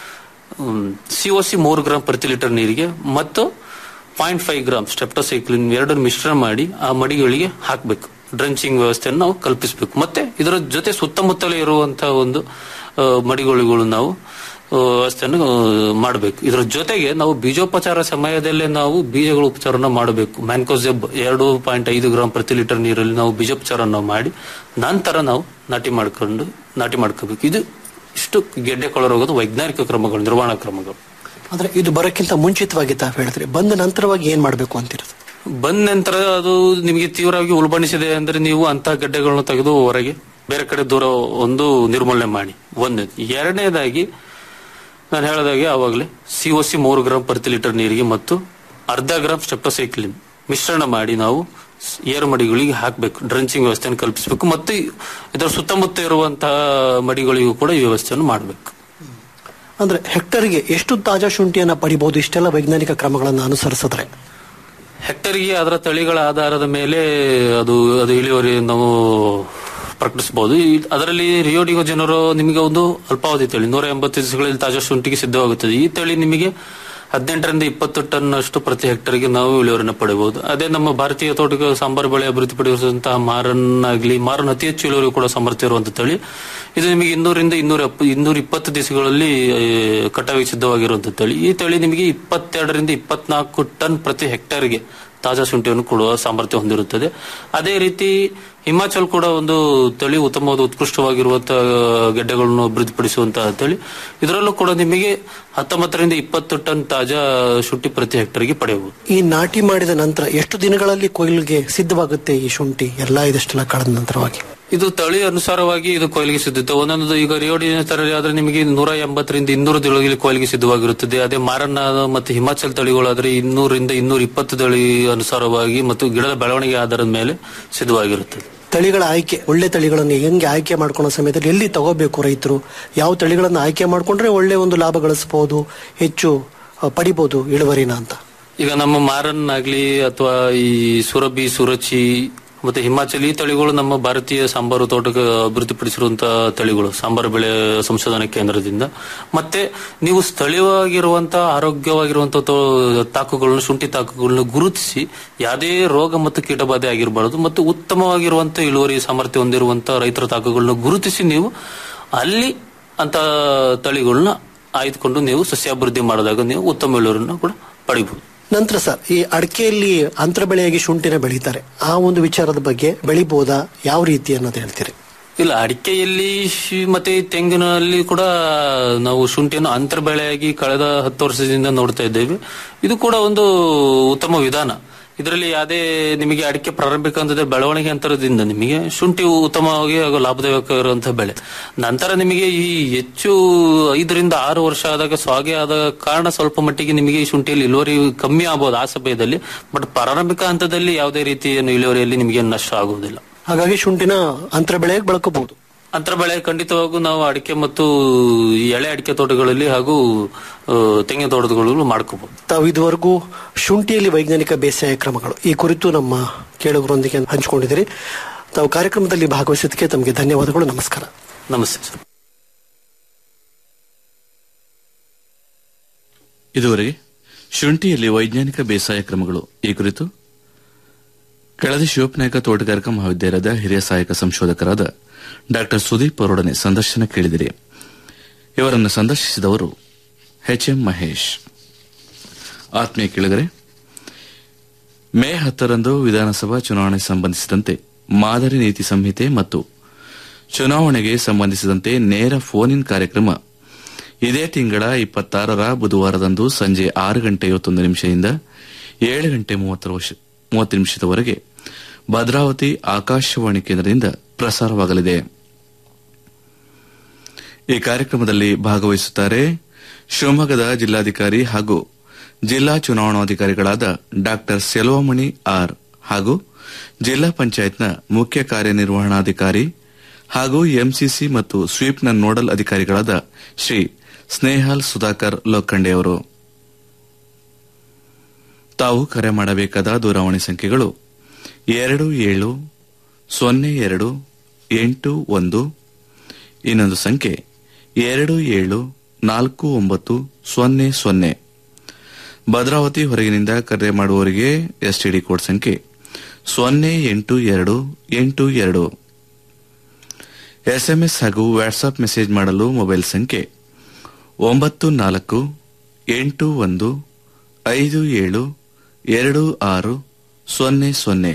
Speaker 11: ಸಿಒಸಿ ಮೂರು ಗ್ರಾಂ ಪ್ರತಿ ಲೀಟರ್ ನೀರಿಗೆ ಮತ್ತು ಪಾಯಿಂಟ್ ಫೈವ್ ಗ್ರಾಮ್ ಸ್ಟೆಪ್ಟೋಸೈಕ್ಲಿನ್ ಎರಡನ್ನು ಮಿಶ್ರಣ ಮಾಡಿ ಆ ಮಡಿಗಳಿಗೆ ಹಾಕಬೇಕು ಡ್ರಂಚಿಂಗ್ ವ್ಯವಸ್ಥೆಯನ್ನು ನಾವು ಕಲ್ಪಿಸಬೇಕು ಮತ್ತೆ ಇದರ ಜೊತೆ ಸುತ್ತಮುತ್ತಲೇ ಇರುವಂತಹ ಒಂದು ಆ, ಮಡಿಗಳಿಗಳು ನಾವು ಆ, ವ್ಯವಸ್ಥೆಯನ್ನು ಮಾಡಬೇಕು ಇದರ ಜೊತೆಗೆ ನಾವು ಬೀಜೋಪಚಾರ ಸಮಯದಲ್ಲೇ ನಾವು ಬೀಜಗಳ ಉಪಚಾರನ ಮಾಡಬೇಕು ಮ್ಯಾನ್ಕೋಸೆಬ್ ಎರಡು ಪಾಯಿಂಟ್ ಐದು ಗ್ರಾಂ ಪ್ರತಿ ಲೀಟರ್ ನೀರಲ್ಲಿ ನಾವು ಬೀಜೋಪಚಾರನ ಮಾಡಿ ನಂತರ ನಾವು ನಾಟಿ ಮಾಡ್ಕೊಂಡು ನಾಟಿ ಮಾಡ್ಕೋಬೇಕು ಇದು ಇಷ್ಟು ಗೆಡ್ಡೆ ಕೊಳ ರೋಗದ ವೈಜ್ಞಾನಿಕ ಕ್ರಮಗಳು ನಿರ್ವಹಣಾ ಕ್ರಮಗಳು
Speaker 10: ಅಂದ್ರೆ ಇದು ಬರೋಕ್ಕಿಂತ ಮುಂಚಿತವಾಗಿ ತಾವು ಹೇಳಿದ್ರಿ ಬಂದ ನಂತರವಾಗಿ ಏನ್ ಮಾಡಬೇಕು ಅಂತಿರೋದು
Speaker 11: ಬಂದ ನಂತರ ಅದು ನಿಮಗೆ ತೀವ್ರವಾಗಿ ಉಲ್ಬಣಿಸಿದೆ ಅಂದ್ರೆ ನೀವು ಅಂತಹ ಗಡ್ಡೆಗಳನ್ನು ತೆಗೆದು ಹೊರಗೆ ಬೇರೆ ಕಡೆ ದೂರ ಒಂದು ನಿರ್ಮೂಲನೆ ಮಾಡಿ ಒಂದನೇದು ಎರಡನೇದಾಗಿ ನಾನು ಹೇಳಿದಾಗೆ ಆವಾಗಲೇ ಸಿಒಸಿ ಮೂರು ಗ್ರಾಂ ಪ್ರತಿ ಲೀಟರ್ ನೀರಿಗೆ ಮತ್ತು ಅರ್ಧ ಗ್ರಾಂ ಸ್ಟೆಪ್ಟೋಸೈಕ್ಲಿನ್ ಮಿಶ್ರಣ ಮಾಡಿ ನಾವು ಸ್- ಏರು ಮಡಿಗಳಿಗೆ ಹಾಕಬೇಕು ಡ್ರಂಚಿಂಗ್ ವ್ಯವಸ್ಥೆಯನ್ನು ಕಲ್ಪಿಸಬೇಕು ಮತ್ತು ಇದರ ಸುತ್ತಮುತ್ತ ಇರುವಂತಹ ಮಡಿಗಳಿಗೂ ಕೂಡ ಈ ವ್ಯವಸ್ಥೆಯನ್ನು ಮಾಡಬೇಕು
Speaker 10: ಅಂದ್ರೆ ಹೆಕ್ಟರ್ಗೆ ಎಷ್ಟು ತಾಜಾ ಶುಂಠಿಯನ್ನ ಪಡಿಬಹುದು ಇಷ್ಟೆಲ್ಲ ವೈಜ್ಞಾನಿಕ ಕ್ರಮಗಳನ್ನು ಅನುಸರಿಸಿದ್ರೆ
Speaker 11: ಹೆಕ್ಟರ್ಗೆ ಅದರ ತಳಿಗಳ ಆಧಾರದ ಮೇಲೆ ಅದು ಅದು ಇಳುವರಿ ನಾವು ಪ್ರಕಟಿಸಬಹುದು ಈ- ಅದರಲ್ಲಿ ರಿಯೋಡಿಗೋ ಜನರು ನಿಮಗೆ ಒಂದು ಅಲ್ಪಾವಧಿ ತಳಿ ನೂರ ಎಂಬತ್ತು ದಿವಸಗಳಲ್ಲಿ ತಾಜಾ ಶುಂಠಿಗೆ ಸಿದ್ಧವಾಗುತ್ತದೆ ಈ ತಳಿ ನಿಮಗೆ ಹದಿನೆಂಟರಿಂದ ಇಪ್ಪತ್ತು ಟನ್ ಅಷ್ಟು ಪ್ರತಿ ಹೆಕ್ಟರ್ಗೆ ನಾವು ಇಳುವರಿನ ಪಡೆಯಬಹುದು ಅದೇ ನಮ್ಮ ಭಾರತೀಯ ತೋಟಕ ಸಾಂಬಾರು ಬೆಳೆ ಅಭಿವೃದ್ಧಿಪಡಿಸುವಂತಹ ಮಾರನ್ ಆಗ್ಲಿ ಮಾರನ್ ಅತಿ ಹೆಚ್ಚು ಇಳುವರಿ ಕೂಡ ಸಾಮರ್ಥ್ಯ ಇರುವಂತಹ ತಳಿ ಇದು ನಿಮಗೆ ಇನ್ನೂರಿಂದ ಇನ್ನೂರ ಇನ್ನೂರ ಇಪ್ಪತ್ತು ದಿವಸಗಳಲ್ಲಿ ಆ, ಕಟಾವಿಗೆ ಸಿದ್ಧವಾಗಿರುವಂತಹ ತಳಿ ಈ ತಳಿ ನಿಮಗೆ ಇಪ್ಪತ್ತೆರಡರಿಂದ ಇಪ್ಪತ್ನಾಲ್ಕು ಟನ್ ಪ್ರತಿ ಹೆಕ್ಟರ್ಗೆ ತಾಜಾ ಶುಂಠಿಯನ್ನು ಕೊಡುವ ಸಾಮರ್ಥ್ಯ ಹೊಂದಿರುತ್ತದೆ ಅದೇ ರೀತಿ ಹಿಮಾಚಲ್ ಕೂಡ ಒಂದು ತಳಿ ಉತ್ತಮವಾದ ಉತ್ಕೃಷ್ಟವಾಗಿರುವಂತಹ ಗೆಡ್ಡೆಗಳನ್ನು ಅಭಿವೃದ್ಧಿಪಡಿಸುವಂತಹ ತಳಿ ಇದರಲ್ಲೂ ಕೂಡ ನಿಮಗೆ ಹತ್ತೊಂಬತ್ತರಿಂದ ಇಪ್ಪತ್ತು ಟನ್ ತಾಜಾ ಶುಂಠಿ ಪ್ರತಿ ಹೆಕ್ಟರ್ಗೆ ಪಡೆಯಬಹುದು
Speaker 10: ಈ ನಾಟಿ ಮಾಡಿದ ನಂತರ ಎಷ್ಟು ದಿನಗಳಲ್ಲಿ ಕೊಯ್ಲಿಗೆ ಸಿದ್ಧವಾಗುತ್ತೆ ಈ ಶುಂಠಿ ಎಲ್ಲ ಇದಷ್ಟೆಲ್ಲ ಕಳೆದ ನಂತರವಾಗಿ
Speaker 11: ಇದು ತಳಿ ಅನುಸಾರವಾಗಿ ಇದು ಕೊಯ್ಲಿಗೆ ಸಿದ್ಧತೆ ಒಂದೊಂದು ಈಗ ರಿಯೋಡಿನ ತಳಿ ಆದ್ರೆ ನಿಮಗೆ ನೂರ ಎಂಬತ್ತರಿಂದ ಇನ್ನೂರು ದಿನಗಳಲ್ಲಿ ಕೊಯ್ಲಿಗೆ ಸಿದ್ಧವಾಗಿರುತ್ತದೆ ಅದೇ ಮಾರನ್ನ ಮತ್ತು ಹಿಮಾಚಲ್ ತಳಿಗಳಾದ್ರೆ ಇನ್ನೂರಿಂದ ಇನ್ನೂರ ಇಪ್ಪತ್ತು ತಳಿ ಅನುಸಾರವಾಗಿ ಮತ್ತು ಗಿಡದ ಬೆಳವಣಿಗೆ ಆಧಾರದ ಮೇಲೆ ಸಿದ್ಧವಾಗಿರುತ್ತದೆ
Speaker 10: ತಳಿಗಳ ಆಯ್ಕೆ ಒಳ್ಳೆ ತಳಿಗಳನ್ನು ಹೆಂಗೆ ಆಯ್ಕೆ ಮಾಡ್ಕೊಳ್ಳೋ ಸಮಯದಲ್ಲಿ ಎಲ್ಲಿ ತಗೋಬೇಕು ರೈತರು ಯಾವ ತಳಿಗಳನ್ನು ಆಯ್ಕೆ ಮಾಡ್ಕೊಂಡ್ರೆ ಒಳ್ಳೆ ಒಂದು ಲಾಭ ಗಳಿಸಬಹುದು ಹೆಚ್ಚು ಆ, ಪಡಿಬಹುದು ಇಳುವರಿನ ಅಂತ
Speaker 11: ಈಗ ನಮ್ಮ ಮಾರನ್ ಆಗ್ಲಿ ಅಥವಾ ಈ ಸುರಭಿ ಸುರಚಿ ಮತ್ತೆ ಹಿಮಾಚಲಿ ತಳಿಗಳು ನಮ್ಮ ಭಾರತೀಯ ಸಾಂಬಾರು ತೋಟಕ್ಕೆ ಅಭಿವೃದ್ಧಿಪಡಿಸಿರುವಂತಹ ತಳಿಗಳು ಸಾಂಬಾರು ಬೆಳೆ ಸಂಶೋಧನಾ ಕೇಂದ್ರದಿಂದ ಮತ್ತೆ ನೀವು ಸ್ಥಳೀಯವಾಗಿರುವಂತಹ ಆರೋಗ್ಯವಾಗಿರುವಂತಹ ತೋ- ತಾಕುಗಳನ್ನು ಶುಂಠಿ ತಾಕುಗಳನ್ನು ಗುರುತಿಸಿ ಯಾವುದೇ ರೋಗ ಮತ್ತು ಕೀಟಬಾಧೆ ಆಗಿರಬಾರದು ಮತ್ತು ಉತ್ತಮವಾಗಿರುವಂತಹ ಇಳುವರಿ ಸಾಮರ್ಥ್ಯ ಹೊಂದಿರುವಂತಹ ರೈತರ ತಾಕುಗಳನ್ನು ಗುರುತಿಸಿ ನೀವು ಅಲ್ಲಿ ಅಂತ ತಳಿಗಳನ್ನ ಆಯ್ದುಕೊಂಡು ನೀವು ಸಸ್ಯಾಭಿವೃದ್ಧಿ ಮಾಡಿದಾಗ ನೀವು ಉತ್ತಮ ಇಳುವರಿಯನ್ನು ಕೂಡ ಪಡಿಬಹುದು
Speaker 10: ನಂತರ ಸರ್ ಈ ಅಡಿಕೆಯಲ್ಲಿ ಅಂತರ ಬೆಳೆಯಾಗಿ ಶುಂಠಿನ ಬೆಳೀತಾರೆ ಆ ಒಂದು ವಿಚಾರದ ಬಗ್ಗೆ ಬೆಳಿಬೋದಾ ಯಾವ ರೀತಿ ಅನ್ನೋದು ಹೇಳ್ತೀರಿ
Speaker 11: ಇಲ್ಲ ಅಡಿಕೆಯಲ್ಲಿ ಶಿ- ಮತ್ತೆ ತೆಂಗಿನಲ್ಲಿ ಕೂಡ ನಾವು ಶುಂಠಿಯನ್ನು ಅಂತರ ಬೆಳೆಯಾಗಿ ಕಳೆದ ಹತ್ತು ವರ್ಷದಿಂದ ನೋಡ್ತಾ ಇದ್ದೇವೆ ಇದು ಕೂಡ ಒಂದು ಉತ್ತಮ ವಿಧಾನ ಇದರಲ್ಲಿ ಯಾವುದೇ ನಿಮಗೆ ಅಡಿಕೆ ಪ್ರಾರಂಭಿಕ ಹಂತದ ಬೆಳವಣಿಗೆ ಅಂತರದಿಂದ ನಿಮಗೆ ಶುಂಠಿ ಉತ್ತಮವಾಗಿ ಹಾಗೂ ಲಾಭದಾಯಕ ಇರುವಂತಹ ಬೆಳೆ ನಂತರ ನಿಮಗೆ ಈ ಹೆಚ್ಚು ಐದರಿಂದ ಆರು ವರ್ಷ ಆದಾಗ ಸ್ವಾಗೆ ಆದ ಕಾರಣ ಸ್ವಲ್ಪ ಮಟ್ಟಿಗೆ ನಿಮಗೆ ಈ ಶುಂಠಿಯಲ್ಲಿ ಇಳುವರಿ ಕಮ್ಮಿ ಆಗಬಹುದು ಆ ಸಮಯದಲ್ಲಿ ಬಟ್ ಪ್ರಾರಂಭಿಕ ಹಂತದಲ್ಲಿ ಯಾವುದೇ ರೀತಿಯ ಇಳುವರಿಯಲ್ಲಿ ನಿಮಗೆ ನಷ್ಟ ಆಗುವುದಿಲ್ಲ
Speaker 10: ಹಾಗಾಗಿ ಶುಂಠಿನ ಅಂತರ ಬೆಳೆಯಾಗಿ ಬಳಕಬಹುದು
Speaker 11: ಅಂತರ ಬೆಳೆ ಖಂಡಿತವಾಗೂ ನಾವು ಅಡಿಕೆ ಮತ್ತು ಈ ಎಳೆ ಅಡಿಕೆ ತೋಟಗಳಲ್ಲಿ ಹಾಗೂ ಆ, ತೆಂಗಿನ ತೋಟಗಳು ಮಾಡ್ಕೋಬಹುದು
Speaker 10: ತಾವು ಇದುವರೆಗೂ ಶುಂಠಿಯಲ್ಲಿ ವೈಜ್ಞಾನಿಕ ಬೇಸಾಯ ಕ್ರಮಗಳು ಈ ಕುರಿತು ನಮ್ಮ ಕೇಳುಗರೊಂದಿಗೆ ಹಂಚಿಕೊಂಡಿದ್ದೀರಿ ತಾವು ಕಾರ್ಯಕ್ರಮದಲ್ಲಿ ಭಾಗವಹಿಸಿದ್ದಕ್ಕೆ ತಮಗೆ ಧನ್ಯವಾದಗಳು ನಮಸ್ಕಾರ
Speaker 11: ನಮಸ್ತೆ ಸರ್
Speaker 6: ಇದುವರೆಗೆ ಶುಂಠಿಯಲ್ಲಿ ವೈಜ್ಞಾನಿಕ ಬೇಸಾಯ ಕ್ರಮಗಳು ಈ ಕುರಿತು ಕೆಳದಿ ಶಿವಪ್ಪನಾಯಕ ತೋಟಗಾರಿಕಾ ಮಹಾವಿದ್ಯಾಲಯದ ಹಿರಿಯ ಸಹಾಯಕ ಸಂಶೋಧಕರಾದ ಡಾಕ್ಟರ್ ಸುದೀಪ್ ಅವರೊಡನೆ ಸಂದರ್ಶನ ಕೇಳಿದಿರಿ ಇವರನ್ನು ಸಂದರ್ಶಿಸಿದವರು ಎಚ್ ಎಂ ಮಹೇಶ್ ಆತ್ಮೀಯ ಕೇಳಿದರೆ ಮೇ ಹತ್ತರಂದು ವಿಧಾನಸಭಾ ಚುನಾವಣೆ ಸಂಬಂಧಿಸಿದಂತೆ ಮಾದರಿ ನೀತಿ ಸಂಹಿತೆ ಮತ್ತು ಚುನಾವಣೆಗೆ ಸಂಬಂಧಿಸಿದಂತೆ ನೇರ ಫೋನ್ ಇನ್ ಕಾರ್ಯಕ್ರಮ ಇದೇ ತಿಂಗಳ ಇಪ್ಪತ್ತಾರರ ಬುಧವಾರದಂದು ಸಂಜೆ ಆರು ಗಂಟೆ ಐವತ್ತೊಂದು ನಿಮಿಷದಿಂದ ಏಳು ಗಂಟೆ ಮೂವತ್ತು ವರ್ಷ- ಮೂವತ್ತು ನಿಮಿಷದವರೆಗೆ ಭದ್ರಾವತಿ ಆಕಾಶವಾಣಿ ಕೇಂದ್ರದಿಂದ ಪ್ರಸಾರವಾಗಲಿದೆ ಈ ಕಾರ್ಯಕ್ರಮದಲ್ಲಿ ಭಾಗವಹಿಸುತ್ತಾರೆ ಶಿವಮೊಗ್ಗದ ಜಿಲ್ಲಾಧಿಕಾರಿ ಹಾಗೂ ಜಿಲ್ಲಾ ಚುನಾವಣಾಧಿಕಾರಿಗಳಾದ ಡಾಕ್ಟರ್ ಸೆಲ್ವಮಣಿ ಆರ್ ಹಾಗೂ ಜಿಲ್ಲಾ ಪಂಚಾಯತ್ನ ಮುಖ್ಯ ಕಾರ್ಯನಿರ್ವಹಣಾಧಿಕಾರಿ ಹಾಗೂ ಎಂಸಿಸಿ ಮತ್ತು ಸ್ವೀಪ್ನ ನೋಡಲ್ ಅಧಿಕಾರಿಗಳಾದ ಶ್ರೀ ಸ್ನೇಹಲ್ ಸುಧಾಕರ್ ಲೋಖಂಡೆ ಅವರು ತಾವು ಕರೆ ಮಾಡಬೇಕಾದ ದೂರವಾಣಿ ಸಂಖ್ಯೆಗಳು ಎರಡು ಏಳು ಸೊನ್ನೆ ಎರಡು ಎಂಟು ಒಂದು ಇನ್ನೊಂದು ಸಂಖ್ಯೆ ಎರಡು ಏಳು ನಾಲ್ಕು ಒಂಬತ್ತು ಸೊನ್ನೆ ಸೊನ್ನೆ ಭದ್ರಾವತಿ ಹೊರಗಿನಿಂದ ಕರೆ ಮಾಡುವವರಿಗೆ ಎಸ್ಟಿಡಿ ಕೋಡ್ ಸಂಖ್ಯೆ ಸೊನ್ನೆ ಎಂಟು ಎರಡು ಎಂಟು ಎರಡು ಎಸ್ಎಂಎಸ್ ಹಾಗೂ ವಾಟ್ಸ್ಆಪ್ ಮೆಸೇಜ್ ಮಾಡಲು ಮೊಬೈಲ್ ಸಂಖ್ಯೆ ಒಂಬತ್ತು ನಾಲ್ಕು ಎಂಟು ಒಂದು ಐದು ಏಳು ಎರಡು ಆರು ಸೊನ್ನೆ ಸೊನ್ನೆ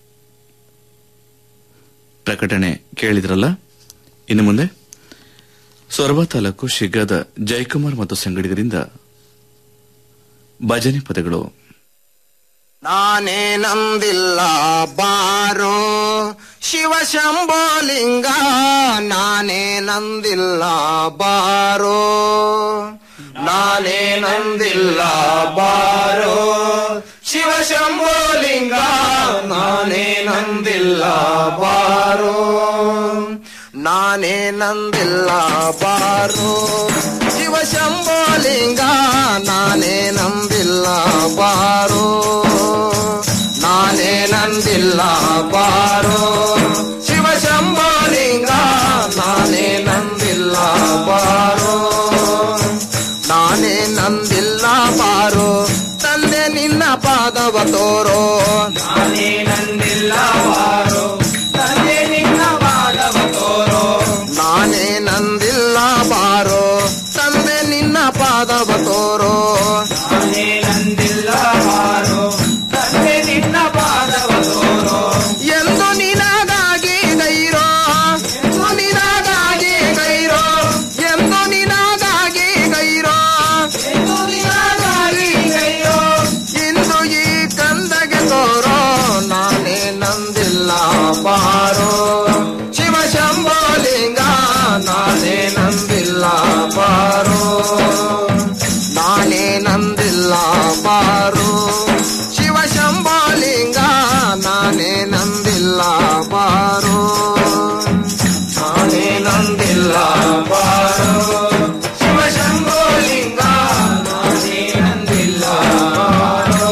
Speaker 6: ಪ್ರಕಟಣೆ ಕೇಳಿದ್ರಲ್ಲ ಇನ್ನು ಮುಂದೆ ಸೊರಬ ತಾಲೂಕು ಶಿಗ್ಗಾದ ಜಯಕುಮಾರ್ ಮತ್ತು ಸಂಗಡಿಗರಿಂದ ಭಜನೆ ಪದಗಳು
Speaker 12: ನಾನೇ ನಂದಿಲ್ಲ ಬಾರೋ ಶಿವ ಶಂಭೋಲಿಂಗ ನಾನೇ ನಂದಿಲ್ಲ ಬಾರೋ ನಾನೇ ನಂದಿಲ್ಲ ಬಾರೋ ಶಿವ ಶಂಭೋಲಿಂಗ ನಾನೇ ನಂದಿಲ್ಲ ಬಾರೋ ನಾನೇ ನಂದಿಲ್ಲ ಬಾರೋ ಶಿವ ಶಂಭೋಲಿಂಗ ನಾನೇ ನಂದಿಲ್ಲ ಬಾರೋ ನಾನೇ ನಂದಿಲ್ಲ ಬಾರೋ ಶಿವ ಶಂಭೋಲಿಂಗ ನಾನೇ ನಂದಿಲ್ಲ ಬಾರೋ ನಾನೇ ನಂದಿಲ್ಲ ಬಾರೋ ಪಾದವ ತೋರೋ ನಾನೇ ನಂದಿಲ್ಲ ಬಾರೋ ತಂದೆ ನಿನ್ನ ಪಾದವ ತೋರೋ ನಾನೇ ನಂದಿಲ್ಲ ಬಾರೋ ತಂದೆ ನಿನ್ನ ಪಾದವ ತೋರೋ ನಾನೇ ನಂದಿಲ್ಲ ಬಾರೋ ತಂದೆ ನಿನ್ನ ಪಾದವ ತೋರೋ ಎಂದು ನಿನಗಾಗಿ ಗೈರೋ ಎಂದು ನಿನಗಾಗಿ ಗೈರೋ ಎಂದು ನಿನಗಾಗಿ ಗೈರೋ ಎಂದು ನಿನಗಾಗಿ ಗೈರೋ ಇಂದು ಈ ಕಂದಗೆ ತೋರೋ ನಾನೇ ನಂದಿಲ್ಲ ಬಾರೋ ಶಿವ ಶಂಭೋಲಿಂಗ ನಾನೇ ನಂದಿಲ್ಲ ಬಾರೋ ನಾನೇ ನಂದಿಲ್ಲ ಬಾರೋ ಶಿವ ಶಂಭೋಲಿಂಗ ನಾನೇ ನಂದಿಲ್ಲ ಬಾರೋ ನಾನೇ ನಂದಿಲ್ಲ ಬಾರೋ ಶಿವ ಶಂಭೋಲಿಂಗ ನಾನೇ ನಂದಿಲ್ಲ ಬಾರೋ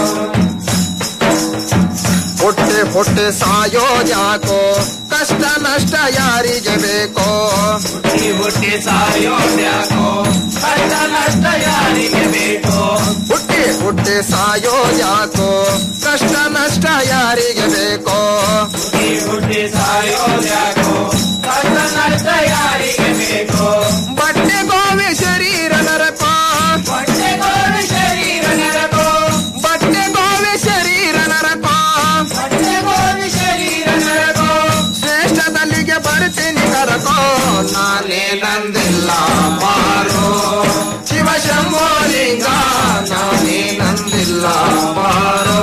Speaker 12: ಹೊಟ್ಟೆ ಹೊಟ್ಟೆ ಸಾಯೋ ಯಾಕೋ ಕಷ್ಟ ನಷ್ಟ ಯಾರಿಗೆ ಬೇಕೋ ಹುಟ್ಟಿ ಹುಟ್ಟಿ ಸಾಯೋ ಯಾಕೋ ಕಷ್ಟ ನಷ್ಟ ಯಾರಿಗೆ ಬೇಕೋ ಹುಟ್ಟಿ ಹುಟ್ಟಿ ಸಾಯೋ ಯಾಕೋ ಕಷ್ಟ ನಷ್ಟ ಯಾರಿಗೆ ಬೇಕೋ ಹುಟ್ಟಿ ಹುಟ್ಟಿ ಸಾಯೋ ಯಾಕೋ ಕಷ್ಟ ನಷ್ಟ ಯಾರಿಗೆ ಬೇಕೋ ಬಟ್ಟೆ ಗೋವೆ ಶರೀರ ನರಕೋ ಬಟ್ಟೆ ಗೋವೆ ಶರೀರ ನರಕೋ ಬಟ್ಟೆ ಗೋವೆ ಶರೀರ ನರಕೋ ಬಟ್ಟೆ ಗೋವೆ ಶರೀರ ನರಕೋ ಶ್ರೇಷ್ಠದಲ್ಲಿಗೆ ಬರ್ತೀನಿ ಕರಕೋ ನಾನೇ ನಂದಿಲ್ಲ ಬಾರೋ ಶಿವ ಶಂಭೋಲಿಂಗ ನಾನೇ ನಂದಿಲ್ಲ ಬಾರೋ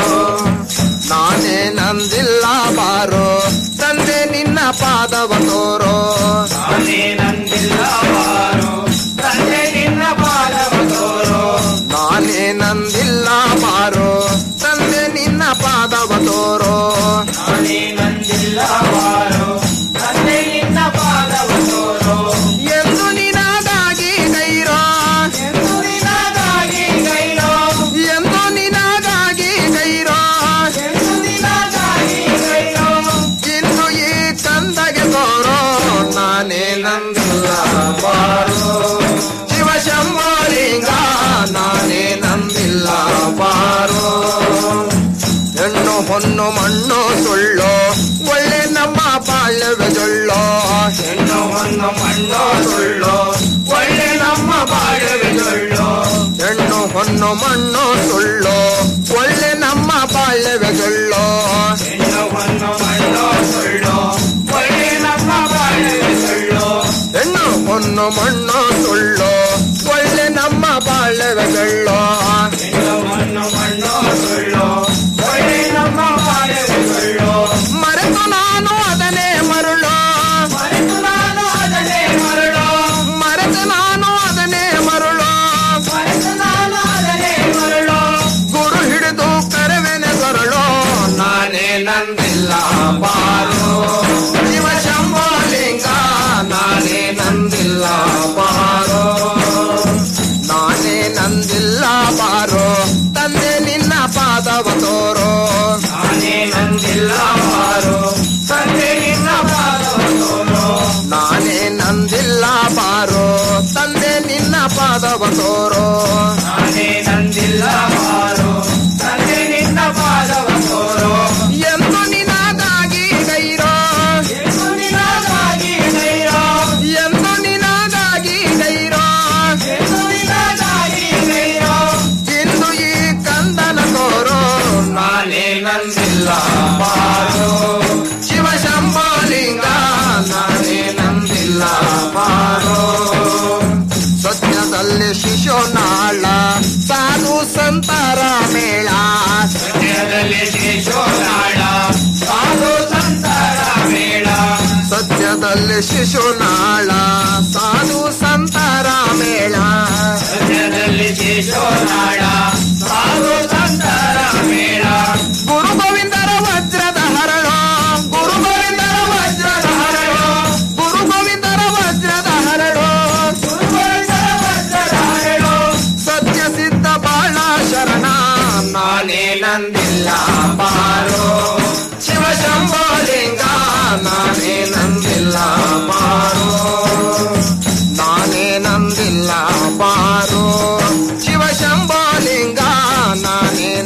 Speaker 12: ನಾನೇ ನಂದಿಲ್ಲ ಬಾರೋ ತಂದೆ ನಿನ್ನ ಪಾದವ ತೋರೋ ನಾನೇ ನಂದಿಲ್ಲ ಬಾರೋ ತಂದೆ ನಿನ್ನ ಪಾದವ ತೋರೋ ನಾನೇ ನಂದಿಲ್ಲ ಬಾರೋ ತಂದೆ ನಿನ್ನ ಪಾದವ ತೋರೋ ನಾನೇ ನಂದಿಲ್ಲ ಬಾರೋ ತಂದೆ ನಿನ್ನ ಪಾದವ ತೋರೋ ಎಂದು ನಿನಗಾಗಿ ಗೈರೋ ಎಂದು ನಿನಗಾಗಿ ಗೈರೋ ಎಂದು ನಿನಗಾಗಿ ಗೈರೋ ಎಂದು ನಿನಗಾಗಿ ಗೈರೋ ಇಂದು ಈ ಕಂದಗೆ ತೋರೋ ನಾನೇ ನಂದಿಲ್ಲ ಬಾರೋ ಶಿವ ಶಂಭೋಲಿಂಗ ನಾನೇ ನಂದಿಲ್ಲ ಬಾರೋ ಹೆಣ್ಣು ಹೊನ್ನು ಮಣ್ಣು ಸುಳ್ಳು ಒಳ್ಳೆ ನಮ್ಮ ಬಾಳ್ಯವೆ ಜೊಳ್ಳೋ ಹೆಣ್ಣು ಹೊನ್ನು ಮಣ್ಣು ಸುಳ್ಳು ಒಳ್ಳೆ ನಮ್ಮ ಬಾಳ್ಯವೆ ಜೊಳ್ಳೋ ಹೆಣ್ಣು ಹೊನ್ನು ಮಣ್ಣು ಸುಳ್ಳು ಒಳ್ಳೆ ನಮ್ಮ ಬಾಳ್ಯವೆ ಜೊಳ್ಳೋ ಹೆಣ್ಣು ಹೊನ್ನು ಮಣ್ಣು ಸುಳ್ಳು ಒಳ್ಳೆ ನಮ್ಮ ಬಾಳ್ಯವೆ ಜೊಳ್ಳೋ ಹೆಣ್ಣು ಹೊನ್ನು ಮಣ್ಣು ಸುಳ್ಳು ಒಳ್ಳೆ ನಮ್ಮ ಬಾಳ್ಯವೆ ಜೊಳ್ಳೋ ಹೆಣ್ಣು ಹೊನ್ನು ಮಣ್ಣು ಸುಳ್ಳು ಒಳ್ಳೆ ನಮ್ಮ ಬಾಳ್ಯವೆ ಜೊಳ್ಳೋ ಮರೆತು ನಾನು ಅದನ್ನೇ ಮರುಳೋ ಮರೆತು ನಾನು ಅದನ್ನೇ ಮರುಳೋ ಮರೆತು ನಾನು ಅದನ್ನೇ ಮರುಳೋ ಮರೆತು ನಾನು ಅದನ್ನೇ ಮರುಳೋ ಗುರು ಹಿಡಿದು ಕರವೆನೆ ಸರಳೋ ನಾನೇ ನಂದಿಲ್ಲ ಬಾರೋ ಶಿವ ಶಂಭೋಲಿಂಗ ನಾನೇ ನಂದಿಲ್ಲ ಬಾರೋ ನಾನೇ ನಂದಿಲ್ಲ ಬಾರೋ ತಂದೆ ನಿನ್ನ ಪಾದವ ತೋರೋ ನಾನೇ ನಂದಿಲ್ಲ ಬಾರೋ ತಂದೆ ನಿನ್ನ ಪಾದವ ತೋರೋ ನಾನೇ ನಂದಿಲ್ಲ ಬಾರೋ ತಂದೆ ನಿನ್ನ ಪಾದವ ತೋರೋ ನಾನೇ ನಂದಿಲ್ಲ ಬಾರೋ ತಂದೆ ನಿನ್ನ ಪಾದವ ತೋರೋ ಎಂದು ನಿನಗಾಗಿ ಗೈರೋ ಎಂದು ನಿನಗಾಗಿ ಗೈರೋ ಎಂದು ನಿನಗಾಗಿ ಗೈರೋ ಎಂದು ನಿನಗಾಗಿ ಗೈರೋ ಇಂದು ಈ ಕಂದನ ತೋರೋ ನಾನೇ ನಂದಿಲ್ಲ ಬಾರೋ ಶಿವ ಶಂಭೋಲಿಂಗ ನಾನೇ ನಂದಿಲ್ಲ ಬಾರೋ ಸತ್ಯದಲ್ಲಿ ಶಿಶುನಾಳ ಸಾಧು ಸಂತರ ಮೇಳ ಸತ್ಯದಲ್ಲಿ ಶಿಶುನಾಳ ಸಾಧು ಸಂತರ ಮೇಳ ಸತ್ಯದಲ್ಲಿ ಶಿಶುನಾಳ ಸಾಧು ಸಂತರ ಮೇಳ ಸತ್ಯದಲ್ಲಿ ಶಿಶುನಾಳ ಸಾಧು ಸಂತರ ಮೇಳ ಗುರು ಗೋವಿಂದರ ವಜ್ರದ ಹರಳೋ ಗುರು ಗೋವಿಂದರ ವಜ್ರದ ಹರಳೋ ಗುರು ಗೋವಿಂದರ ವಜ್ರದ ಹರಳೋ ಗುರು ಗೋವಿಂದರ ವಜ್ರದ ಹರಳೋ ಸತ್ಯ ಸಿದ್ಧ ಬಾಳ ಶರಣ ನಾನೇ ನಂದಿಲ್ಲ ಬಾರೋ ಶಿವ ಶಂಭೋಲಿಂಗ ನಾನೇ ನಂದಿಲ್ಲ ಬಾರೋ ನಾನೇ ನಂದಿಲ್ಲ ಬಾರೋ ಶಿವ ಶಂಭೋಲಿಂಗ ನಾನೇ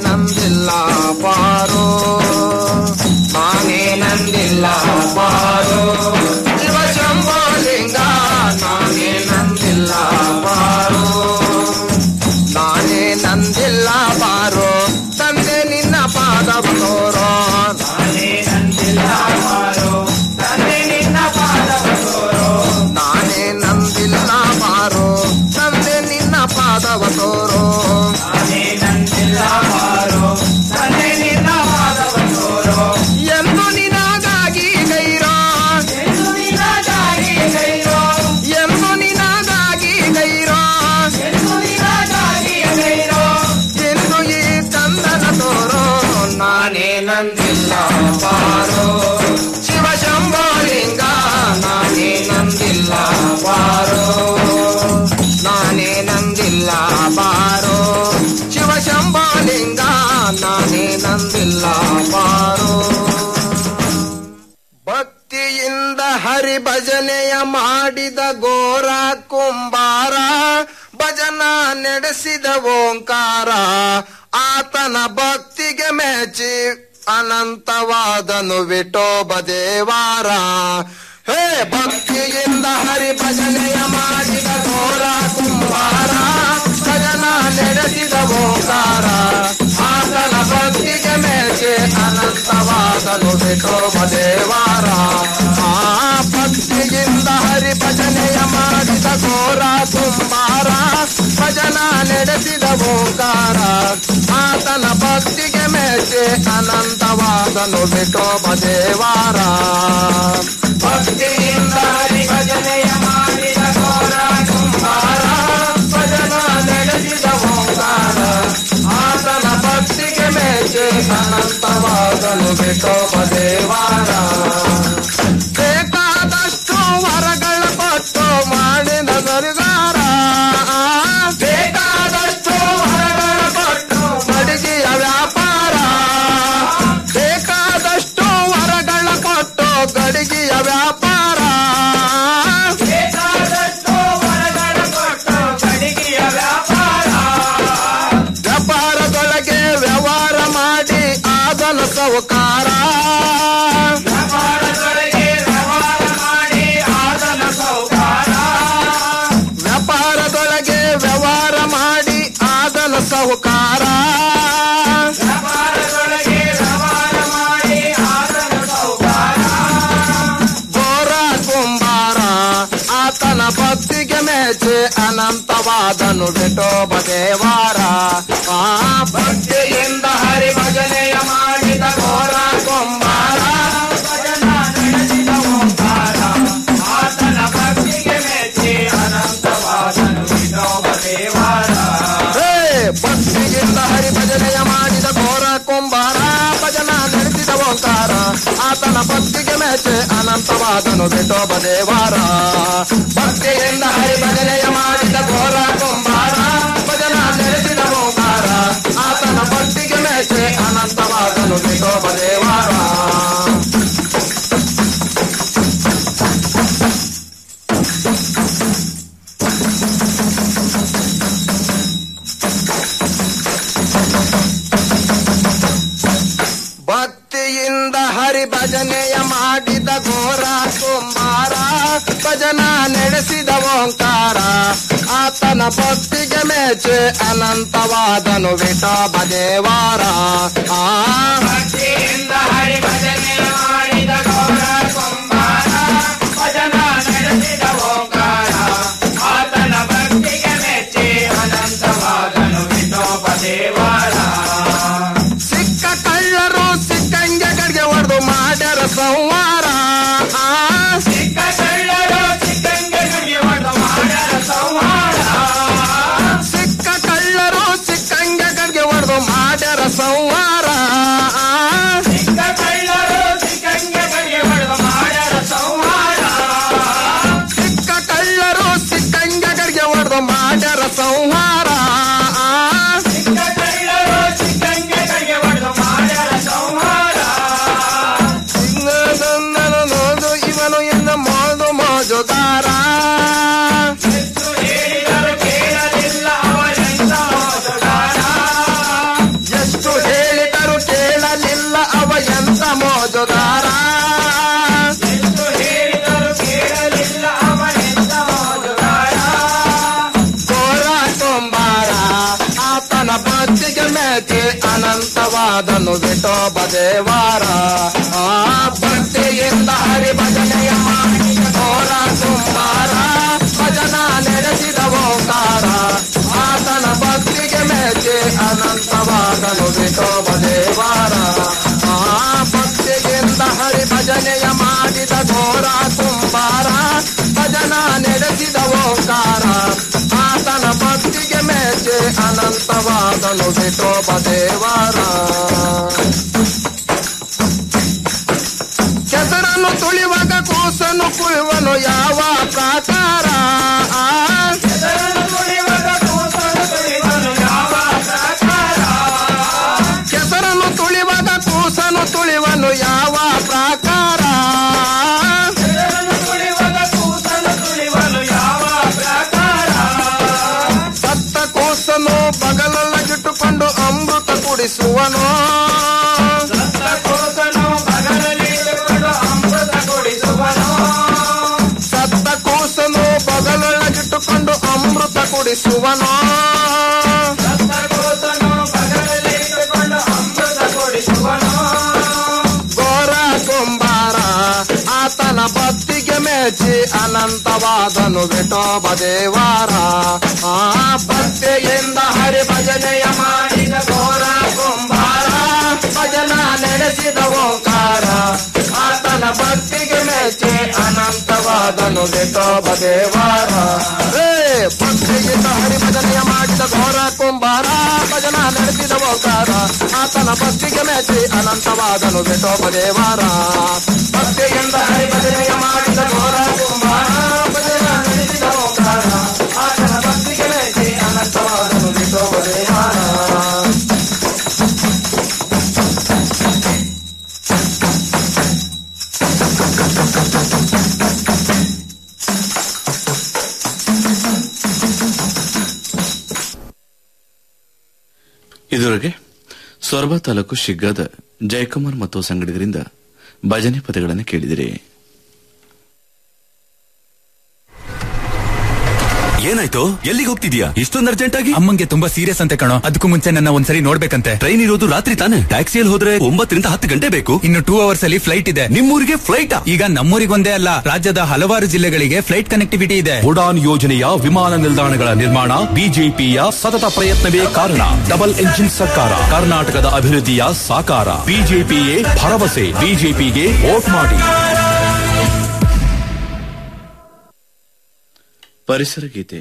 Speaker 12: ನಂದಿಲ್ಲ ಬಾರೋ ತಂದೆ ನಿನ್ನ ಪಾದವ ತೋರೋ ನಾನೇ ನಂದಿಲ್ಲ ಬಾರೋ ತಂದೆ ನಿನ್ನ ಪಾದವ ತೋರೋ ನಾನೇ ನಂದಿಲ್ಲ ಬಾರೋ ತಂದೆ ನಿನ್ನ ಪಾದವ ತೋರೋ ನಾನೇ ನಂದಿಲ್ಲ ಬಾರೋ ತಂದೆ ನಿನ್ನ ಪಾದವ ತೋರೋ ಎಂದು ನಿನಗಾಗಿ ಗೈರೋ ಎಂದು ನಿನಗಾಗಿ ಗೈರೋ ಎಂದು ನಿನಗಾಗಿ ಗೈರೋ ಎಂದು ನಿನಗಾಗಿ ಗೈರೋ ಎಂದು ಈ ಚಂದನ ತೋರೋ ನಾನೇ ನಂದಿಲ್ಲ ಬಾರೋ ಶಿವ ಶಂಭೋಲಿಂಗ ನಾನೇ ನಂದಿಲ್ಲ ಬಾರೋ ನಾನೇ ನಂದಿಲ್ಲ ಬಾರೋ ಶಿವ ಶಂಭೋಲಿಂಗ ನಾನೇ ನಂದಿಲ್ಲ ಬಾರೋ ಭಕ್ತಿಯಿಂದ ಹರಿ ಭಜನೆಯ ಮಾಡಿದ ಗೋರ ಕುಂಬಾರ ಭಜನ ನಡೆಸಿದ ಓಂಕಾರ ಆತನ ಭಕ್ತಿಗೆ ಮೆಚ್ಚಿ ಅನಂತವಾದನು ವಿಠೋಬ ದೇವಾರ ಹೇ ಭಕ್ತಿಯಿಂದ ಹರಿ ಭಜನೆಯ ಮಾಡಿದ ಗೋರ ಕುಂಬಾರ ಭಜನ ನಡೆಸಿದ ಓಂಕಾರ ಆತನ ಭಕ್ತಿಗೆ ಮೆಚ್ಚಿ ಅನಂತವಾದನು ವಿಠೋಬ ದೇವಾರ ಆ ಭಕ್ತಿಯಿಂದ ಹರಿ ಭಜನೆಯ ಮಾಡಿದ ಘೋರ ಕುಂಬಾರ ಭಜನ ನಡೆಸಿದ ಓಂಕಾರ ಆತನ ಭಕ್ತಿಗೆ ಮೆಚ್ಚಿ ಅನಂತವಾದನು ವಿಠೋಬ ದೇವಾರ ಭಕ್ತಿಯಿಂದ ಹರಿ ಭಜನೆಯ ಮಾಡಿದ ಘೋರ ಕುಂಬಾರ ಭಜನ ನಡೆಸಿದ ಓಂಕಾರ ಆತನ ಭಕ್ತಿಗೆ ಮೆಚ್ಚಿ ಅನಂತವಾದನು ವಿಠೋಬ ದೇವಾರ ಬೇಕಾದಷ್ಟು ವರಗಳ ಕೊಟ್ಟು ಮಾಡಿದ ಗರುಗಾರ ಬೇಕಾದಷ್ಟು ವರಗಳ ಕೊಟ್ಟು ಮಡಗಿಯ ವ್ಯಾಪಾರ ಬೇಕಾದಷ್ಟು ವರಗಳ ಕೊಟ್ಟು ಗಡಿಗೆಯ ವ್ಯಾಪಾರ ಬೇಕಾದಷ್ಟು ವರಗಳ ಕೊಟ್ಟು ಗಡಿಗೆಯ ವ್ಯಾಪಾರ ವ್ಯಾಪಾರದೊಳಗೆ ವ್ಯವಹಾರ ಮಾಡಿ ಆದನ ಸೌಕಾರ ವ್ಯಾಪಾರದೊಳಗೆ ವ್ಯವಹಾರ ಮಾಡಿ ಆದನ ಸೌಕಾರ ವ್ಯಾಪಾರದೊಳಗೆ ವ್ಯವಹಾರ ಮಾಡಿ ಆದನ ಸೌಕಾರ ವ್ಯಾಪಾರದೊಳಗೆ ವ್ಯವಹಾರ ಮಾಡಿ ಆದನ ಸೌಕಾರ ಗೋರ ಕುಂಬಾರ ಆತನ ಭಕ್ತಿಗೆ ಮೆಚ್ಚಿ ಅನಂತವಾದನು ವಿಠೋಬ ದೇವಾರ ಆ ಭಕ್ತಿಯಿಂದ ಹರಿ ಭಜನೆಯ ಮಾಡಿದ ಘೋರ ಕುಂಬಾರ ಭಜನ ನಡೆಸಿದ ಓಂಕಾರ ಆತನ ಭಕ್ತಿಗೆ ಮೆಚ್ಚಿ ಅನಂತವಾದನು ವಿಠೋಬ ದೇವಾರ ಹೇ ಭಕ್ತಿಯಿಂದ ಹರಿ ಭಜನೆಯ ಮಾಡಿದ ಘೋರ ಕುಂಬಾರ ಭಜನ ನಡೆಸಿದ ಓಂಕಾರ ಆತನ ಭಕ್ತಿಗೆ ಮೆಚ್ಚೆ ಅನಂತವಾದನು ವಿಠೋಬ ದೇವಾರ ಭಕ್ತಿಯಿಂದ ಹರಿ ಭಜನೆಯ ಮಾಡಿದ ಘೋರ ಕುಂಬಾರ ಭಜನ ನಡೆಸಿದ ಓಂಕಾರ ಆತನ ಭಕ್ತಿಗೆ ಮೆಚ್ಚೆ ಅನಂತವಾದನು ವಿಠೋಬ ದೇವಾರ ಭಕ್ತಿಯಿಂದ ಹರಿ ಭಜನೆಯ ಮಾಡಿದ ಘೋರ ಕುಂಬಾರ ಭಜನ ನಡೆಸಿದ ಓಂಕಾರ ಆತನ ಭಕ್ತಿಗೆ ಮೆಚ್ಚೆ ಅನಂತವಾದನು ವಿಠೋಬ ದೇವಾರ ಆ ಭಕ್ತಿಯಿಂದ ಹರಿ ಭಜನೆಯ ಮಾಡಿದ ಘೋರ ಕುಂಬಾರ ಭಜನ ನಡೆಸಿದ ಓಂಕಾರ ಆತನ ಭಕ್ತಿಗೆ ಮೆಚ್ಚಿ ಅನಂತವಾದನು ವಿಠೋಬ ದೇವಾರ ಸಿಕ್ಕ ಕಳ್ಳರು ಸಿಕ್ಕಂಗೆ ಕಡೆಗೆ ಹೊಡೆದು ಮಾಡ್ಯಾರ ಸಂವಾರ ಆ, ಸಿಕ್ಕ ಕಳ್ಳರು ಸಿಕ್ಕಂಗೆ ಕಡೆಗೆ ಹೊಡೆದು ಮಾಡ್ಯಾರ ಸಂವಾರ ಸಿಕ್ಕ ಕಳ್ಳರು ಸಿಕ್ಕಂಗೆ ಕಡೆಗೆ ಹೊಡೆದು ಮಾಡ್ಯಾರ ಸಂವಾರ ಆ, ಸಿಕ್ಕ ಕಳ್ಳರು ಸಿಕ್ಕಂಗೆ ಕಡೆಗೆ ಹೊಡೆದು ಮಾಡ್ಯಾರ ಸಂವಾರ ಸಿಕ್ಕ ಕಳ್ಳರು ಸಿಕ್ಕಂಗೆ ಕಡೆಗೆ ಹೊಡೆದು ಮಾಡ್ಯಾರ ಸಂಹಾರ ಆ, ಸಿಕ್ಕ ಕಳ್ಳರು ಸಿಕ್ಕಂಗೆ ಕಡೆಗೆ ಹೊಡೆದು ಮಾಡ್ಯಾರ ಸಂಹಾರ ಸಿಂಗದಂ ಭಕ್ತಿಗೆ ಮೆಚ್ಚಿ ಅನಂತವಾದನು ವಿಠೋಬ ದೇವಾರ ಆ ಭಕ್ತಿಯಿಂದ ಹರಿ ಭಜನೆಯ ಮಾಡಿದ ಘೋರ ಕುಂಬಾರ ಭಜನ ನಡೆಸಿದ ಓಂಕಾರ ಆತನ ಭಕ್ತಿಗೆ ಮೆಚ್ಚಿ ಅನಂತವಾದನು ವಿಠೋಬ ದೇವಾರ ಆ ಭಕ್ತಿಯಿಂದ ಹರಿ ಭಜನೆಯ ಮಾಡಿದ ಘೋರ ಕುಂಬಾರ ಭಜನ ನಡೆಸಿದ ಓಂಕಾರ ಆತನ ಭಕ್ತಿಗೆ ಮೆಚ್ಚಿ ಅನಂತವಾದನು ವಿಠೋಬ ದೇವಾರ ಕೆಸರನ್ನು ತುಳಿವಾಗ ಕೂಸನ್ನು ಕುಳುವನು ಯಾವ ಪ್ರಾಕಾರ ಕೆಸರನ್ನು ತುಳಿವಾಗ ಕೂಸನು ತುಳಿವನು ಯಾವ ಪ್ರಾಕಾರ ಸತ್ತ ಕೂಸನು ಬಗಲಲ್ಲಿಟ್ಟುಕೊಂಡು ಅಮೃತ ಕುಡಿಸುವನು ಸತ್ತ ಕೂಸನು ಬಗಲೊಳಗಿಟ್ಟುಕೊಂಡು ಅಮೃತ ಕುಡಿಸುವನು ಘೋರ ಕುಂಬಾರ ಆತನ ಭಕ್ತಿಗೆ ಮೆಚ್ಚಿ ಅನಂತವಾದನು ವಿಠೋಬ ದೇವಾರ ಆ ಭಕ್ತಿಯಿಂದ ಹರಿ ಭಜನೆಯ ಮಾಡಿದ ಘೋರ ಕುಂಬಾರ ಭಜನ ನಡೆಸಿದ ಓಂಕಾರ ಆತನ ಭಕ್ತಿಗೆ ಮೆಚ್ಚಿ ಅನಂತವಾದನು ವಿಠೋಬ ದೇವಾರ ಏ ಭಕ್ತಿಯಿಂದ ಹರಿ ಭಜನೆಯ ಮಾಡಿದ ಘೋರ ಕುಂಬಾರ ಭಜನ ನಡೆಸಿದ ಓಂಕಾರ ಆತನ ಭಕ್ತಿಗೆ ಮೆಚ್ಚಿ ಅನಂತವಾದನು ವಿಠೋಬ ದೇವಾರ ಭಕ್ತಿಯಿಂದ ಹರಿ ಭಜನೆಯ ಮಾಡಿದ ಘೋರ ಕುಂಬಾರ ಭಜನ ನಡೆಸಿದ ಓಂಕಾರ ಆತನ ಭಕ್ತಿಗೆ ಮೆಚ್ಚಿ ಅನಂತವಾದನು ವಿಠೋಬ ದೇವಾರ
Speaker 6: ಇದುವರೆಗೆ ಸೊರಬ ತಾಲೂಕು ಶಿಗ್ಗಾದ ಜಯಕುಮಾರ್ ಮತ್ತು ಸಂಗಡಿಗರಿಂದ ಭಜನೆ ಪದಗಳನ್ನು ಕೇಳಿದಿರಿ
Speaker 9: ಏನಾಯ್ತು ಎಲ್ಲಿಗೆ ಹೋಗ್ತಿದ್ಯಾ ಇಷ್ಟೊಂದು ಅರ್ಜೆಂಟ್ ಆಗಿ
Speaker 8: ಅಮ್ಮಂಗೆ ತುಂಬಾ ಸೀರಿಯಸ್ ಅಂತೆ ಕಣೋ ಅದಕ್ಕೂ ಮುಂಚೆ ನನ್ನ ಒಂದ್ಸರಿ ನೋಡ್ಬೇಕಂತೆ
Speaker 9: ಟ್ರೈನ್ ಇರೋದು ರಾತ್ರಿ ತಾನೆ ಟ್ಯಾಕ್ಸಿಯಲ್ಲಿ ಹೋದ್ರೆ ಒಂಬತ್ತರಿಂದ ಹತ್ತು ಗಂಟೆ ಬೇಕು
Speaker 8: ಇನ್ನು ಟೂ ಅವರ್ಸ್ ಅಲ್ಲಿ ಫ್ಲೈಟ್ ಇದೆ
Speaker 9: ನಿಮ್ಮೂರಿಗೆ ಫ್ಲೈಟ್
Speaker 8: ಈಗ ನಮ್ಮೂರಿಗೊಂದೇ ಅಲ್ಲ ರಾಜ್ಯದ ಹಲವಾರು ಜಿಲ್ಲೆಗಳಿಗೆ ಫ್ಲೈಟ್ ಕನೆಕ್ಟಿವಿಟಿ ಇದೆ
Speaker 9: ಉಡಾನ್ ಯೋಜನೆಯ ವಿಮಾನ ನಿಲ್ದಾಣಗಳ ನಿರ್ಮಾಣ ಬಿಜೆಪಿಯ ಸತತ ಪ್ರಯತ್ನವೇ ಕಾರಣ ಡಬಲ್ ಎಂಜಿನ್ ಸರ್ಕಾರ ಕರ್ನಾಟಕದ ಅಭಿವೃದ್ಧಿಯ ಸಾಕಾರ ಬಿಜೆಪಿಯೇ ಭರವಸೆ ಬಿಜೆಪಿಗೆ ವೋಟ್ ಮಾಡಿ
Speaker 6: ಪರಿಸರ ಗೀತೆ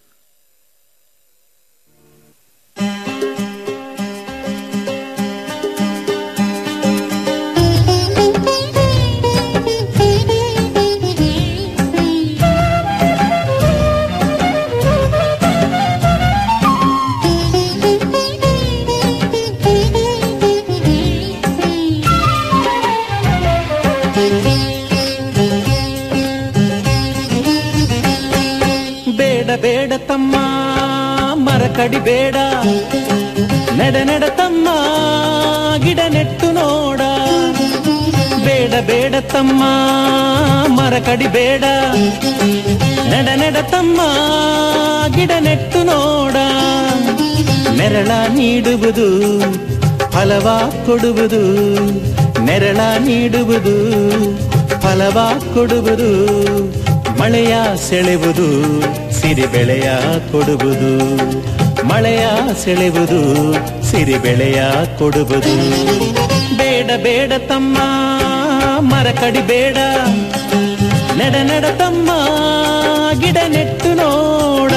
Speaker 13: ಬೇಡ ಬೇಡ ತಮ್ಮ ಮರ ಕಡಿಬೇಡ ನಡ ನಡ ತಮ್ಮ ಗಿಡ ನೆಟ್ಟು ನೋಡ ಬೇಡ ಬೇಡ ತಮ್ಮ ಮರ ಕಡಿಬೇಡ ನಡ ನಡ ತಮ್ಮ ಗಿಡ ನೆಟ್ಟು ನೋಡ ನೆರಳ ನೀಡುವುದು ಫಲವ ಕೊಡುವುದು ನೆರಳ ನೀಡುವುದು ಫಲವ ಕೊಡುವುದು ಮಳೆಯ ಸೆಳೆವುದು ಸಿರಿ ಬೆಳೆಯ ಕೊಡುವುದು ಮಳೆಯ ಸೆಳೆವುದು ಸಿರಿ ಬೆಳೆಯ ಕೊಡುವುದು ಬೇಡ ಬೇಡ ತಮ್ಮ ಮರ ಕಡಿಬೇಡ ನಡ ನಡ ತಮ್ಮ ಗಿಡ ನೆಟ್ಟು ನೋಡ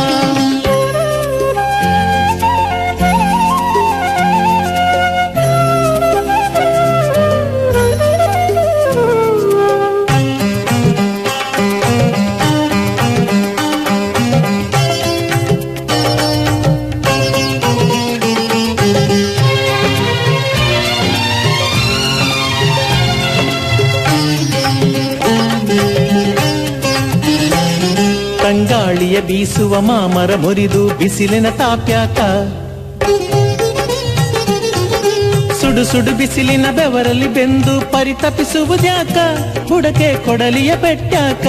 Speaker 13: ತಂಗಾಳಿಯ ಬೀಸುವ ಮಾಮರ ಮುರಿದು ಬಿಸಿಲಿನ ತಾಪ್ಯಾಕ ಸುಡು ಸುಡು ಬಿಸಿಲಿನ ಬೆವರಲ್ಲಿ ಬೆಂದು ಪರಿತಪಿಸುವುದ್ಯಾಕ ಹುಡಕೆ ಕೊಡಲಿಯ ಬೆಟ್ಟಾಕ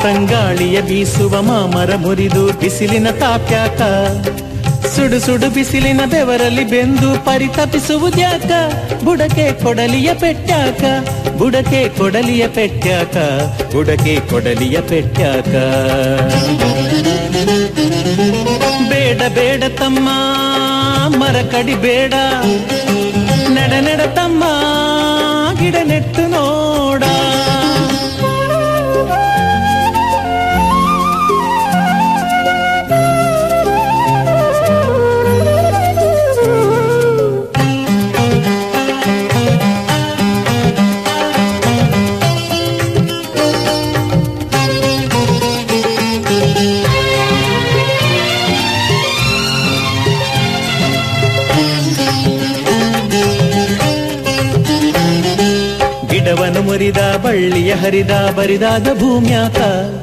Speaker 13: ತಂಗಾಳಿಯ ಬೀಸುವ ಮಾಮರ ಮುರಿದು ಬಿಸಿಲಿನ ತಾಪ್ಯಾಕ ಸುಡು ಸುಡು ಬಿಸಿಲಿನ ಬೆವರಲ್ಲಿ ಬೆಂದು ಪರಿತಪಿಸುವುದ್ಯಾಕ ಬುಡಕೆ ಕೊಡಲಿಯ ಪೆಟ್ಟಾಕ ಬುಡಕೆ ಕೊಡಲಿಯ ಪೆಟ್ಟಾಕ ಬುಡಕೆ ಕೊಡಲಿಯ ಪೆಟ್ಟಾಕ ಬೇಡ ಬೇಡ ತಮ್ಮ ಮರ ಕಡಿ ಬೇಡ ನಡ ನಡ ತಮ್ಮ ಗಿಡ ನೆಟ್ಟು ನೋಡ ಗಿಡವನ್ನು ಮುರಿದ ಬಳ್ಳಿಯ ಹರಿದ ಬರಿದಾದ ಭೂಮ್ಯಾಕ